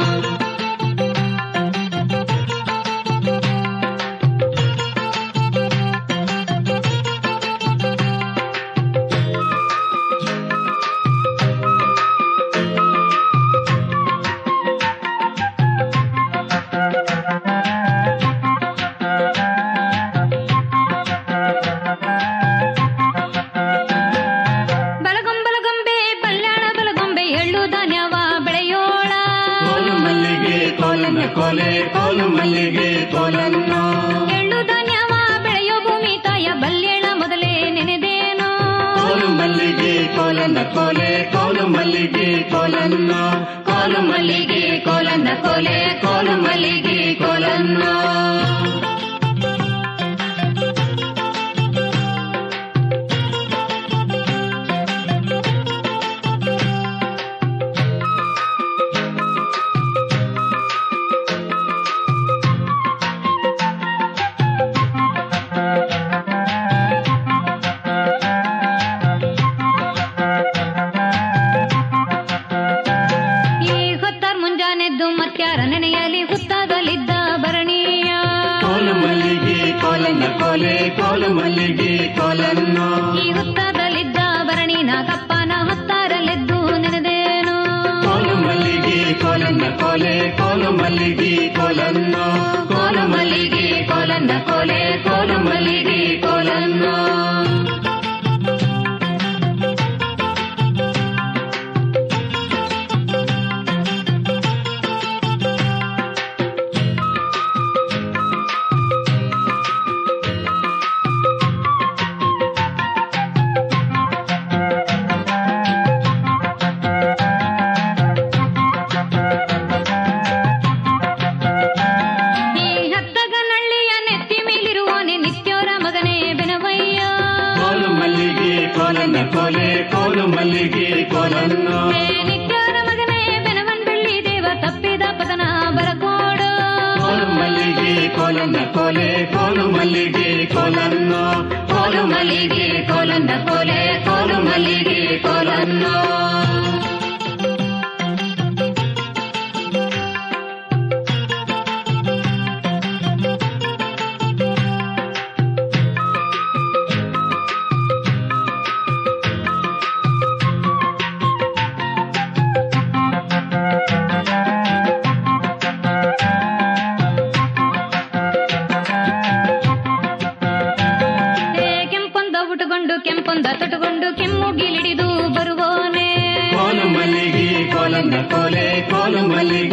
ಬಲಗೊಂಬಲಗೊಂಬೆ ಬಲ್ಯಾಣ ಬಲಗೊಂಬೆ ಎಳ್ಳು ಧಾನ್ಯವ ಬೆಳೆಯೋಳ ಕೋಲು ಮಲ್ಲಿಗೆ ಕೋಲನ್ನ ಕೋಲೆ ಕೋಲು ಮಲ್ಲಿಗೆ ಕೋಲನ್ನು ಎಳ್ಳು ಧಾನ್ಯವ ಬೆಳೆಯೋ ಭೂಮಿ ತಾಯ ಬಲ್ಯೇಳ ಮೊದಲೇ ನೆನೆದೇನೋ ಕೋಲು ಮಲ್ಲಿಗೆ ಕೋಲನ್ನ ಕೋಲೆ ಕೋಲು ಮಲ್ಲಿಗೆ ಕೋಲನ್ನು ಕೋಲು ಮಲ್ಲಿಗೆ ಕೋಲನ್ನ ಕೋಲೆ ಕೋಲು ಮಲ್ಲಿಗೆ ಕೋಲನ್ನು ಈ ಹೊತ್ತಾರ್ ಮುಂಜಾನೆದ್ದು ಮತ್ಯಾರ ನೆನೆಯಲಿ ಹುತ್ತಾದಲಿದ್ದ ಭರಣೀಯ ಕೋಲು ಮಲ್ಲಿಗೆ ಕೋಲನ್ನ ಕೋಲೆ ಕೋಲು ಮಲ್ಲಿಗೆ ಕೋಲನ್ನು ಈ ಹುತ್ತಾದಲಿದ್ದ ಭರಣಿನ ಕಪ್ಪನ ಹತ್ತಾರಲೆದ್ದು ನೆನೆದೇನು ಕೋಲು ಮಲ್ಲಿಗೆ ಕೋಲನ್ನ ಕೋಲೆ ಕೋಲು ಮಲ್ಲಿಗೆ ಕೋಲನ್ನು ಕೋಲು ಮಲ್ಲಿಗೆ ಕೋಲನ್ನ ಕೋಲೆ ಕೋಲು ಮಲ್ಲಿಗೆ ಕೋಲನ್ನು ಕೋಲು ಕೋಲನ್ನ ಕೋಲೆ ಕೋಲು ಮಲ್ಲಿಗೆ ಕೋಲನ್ನ ನಿತ್ಯಾರ ಮಗನೇ ಬೆನವನ್ ಬೆಳ್ಳಿ ದೇವ ತಪ್ಪಿದ ಪತನ ಬರಕೋಡು ಕೋಲು ಮಲ್ಲಿಗೆ ಕೋಲನ್ನ ಕೋಲೆ ಕೋಲು ಮಲ್ಲಿಗೆ ಕೋಲನ್ನ ಕೋಲು ಮಲ್ಲಿಗೆ ಕೋಲನ್ನ ಕೋಲೆ ಕೋಲು ಮಲ್ಲಿಗೆ ಕೋಲನ್ನ ಏ ಕೆಂಪೊಂದ ಉಟುಕೊಂಡು ಕೆಂಪೊಂದ ತೊಟುಕೊಂಡು ಕೆಮ್ಮುಗಿಲಿಡಿದು ಬರುವೋನೆ ಕೋಲು ಮಲ್ಲಿಗೆ ಕೋಲನ್ನ ಕೋಲೆ ಕೋಲು ಮಲ್ಲಿಗೆ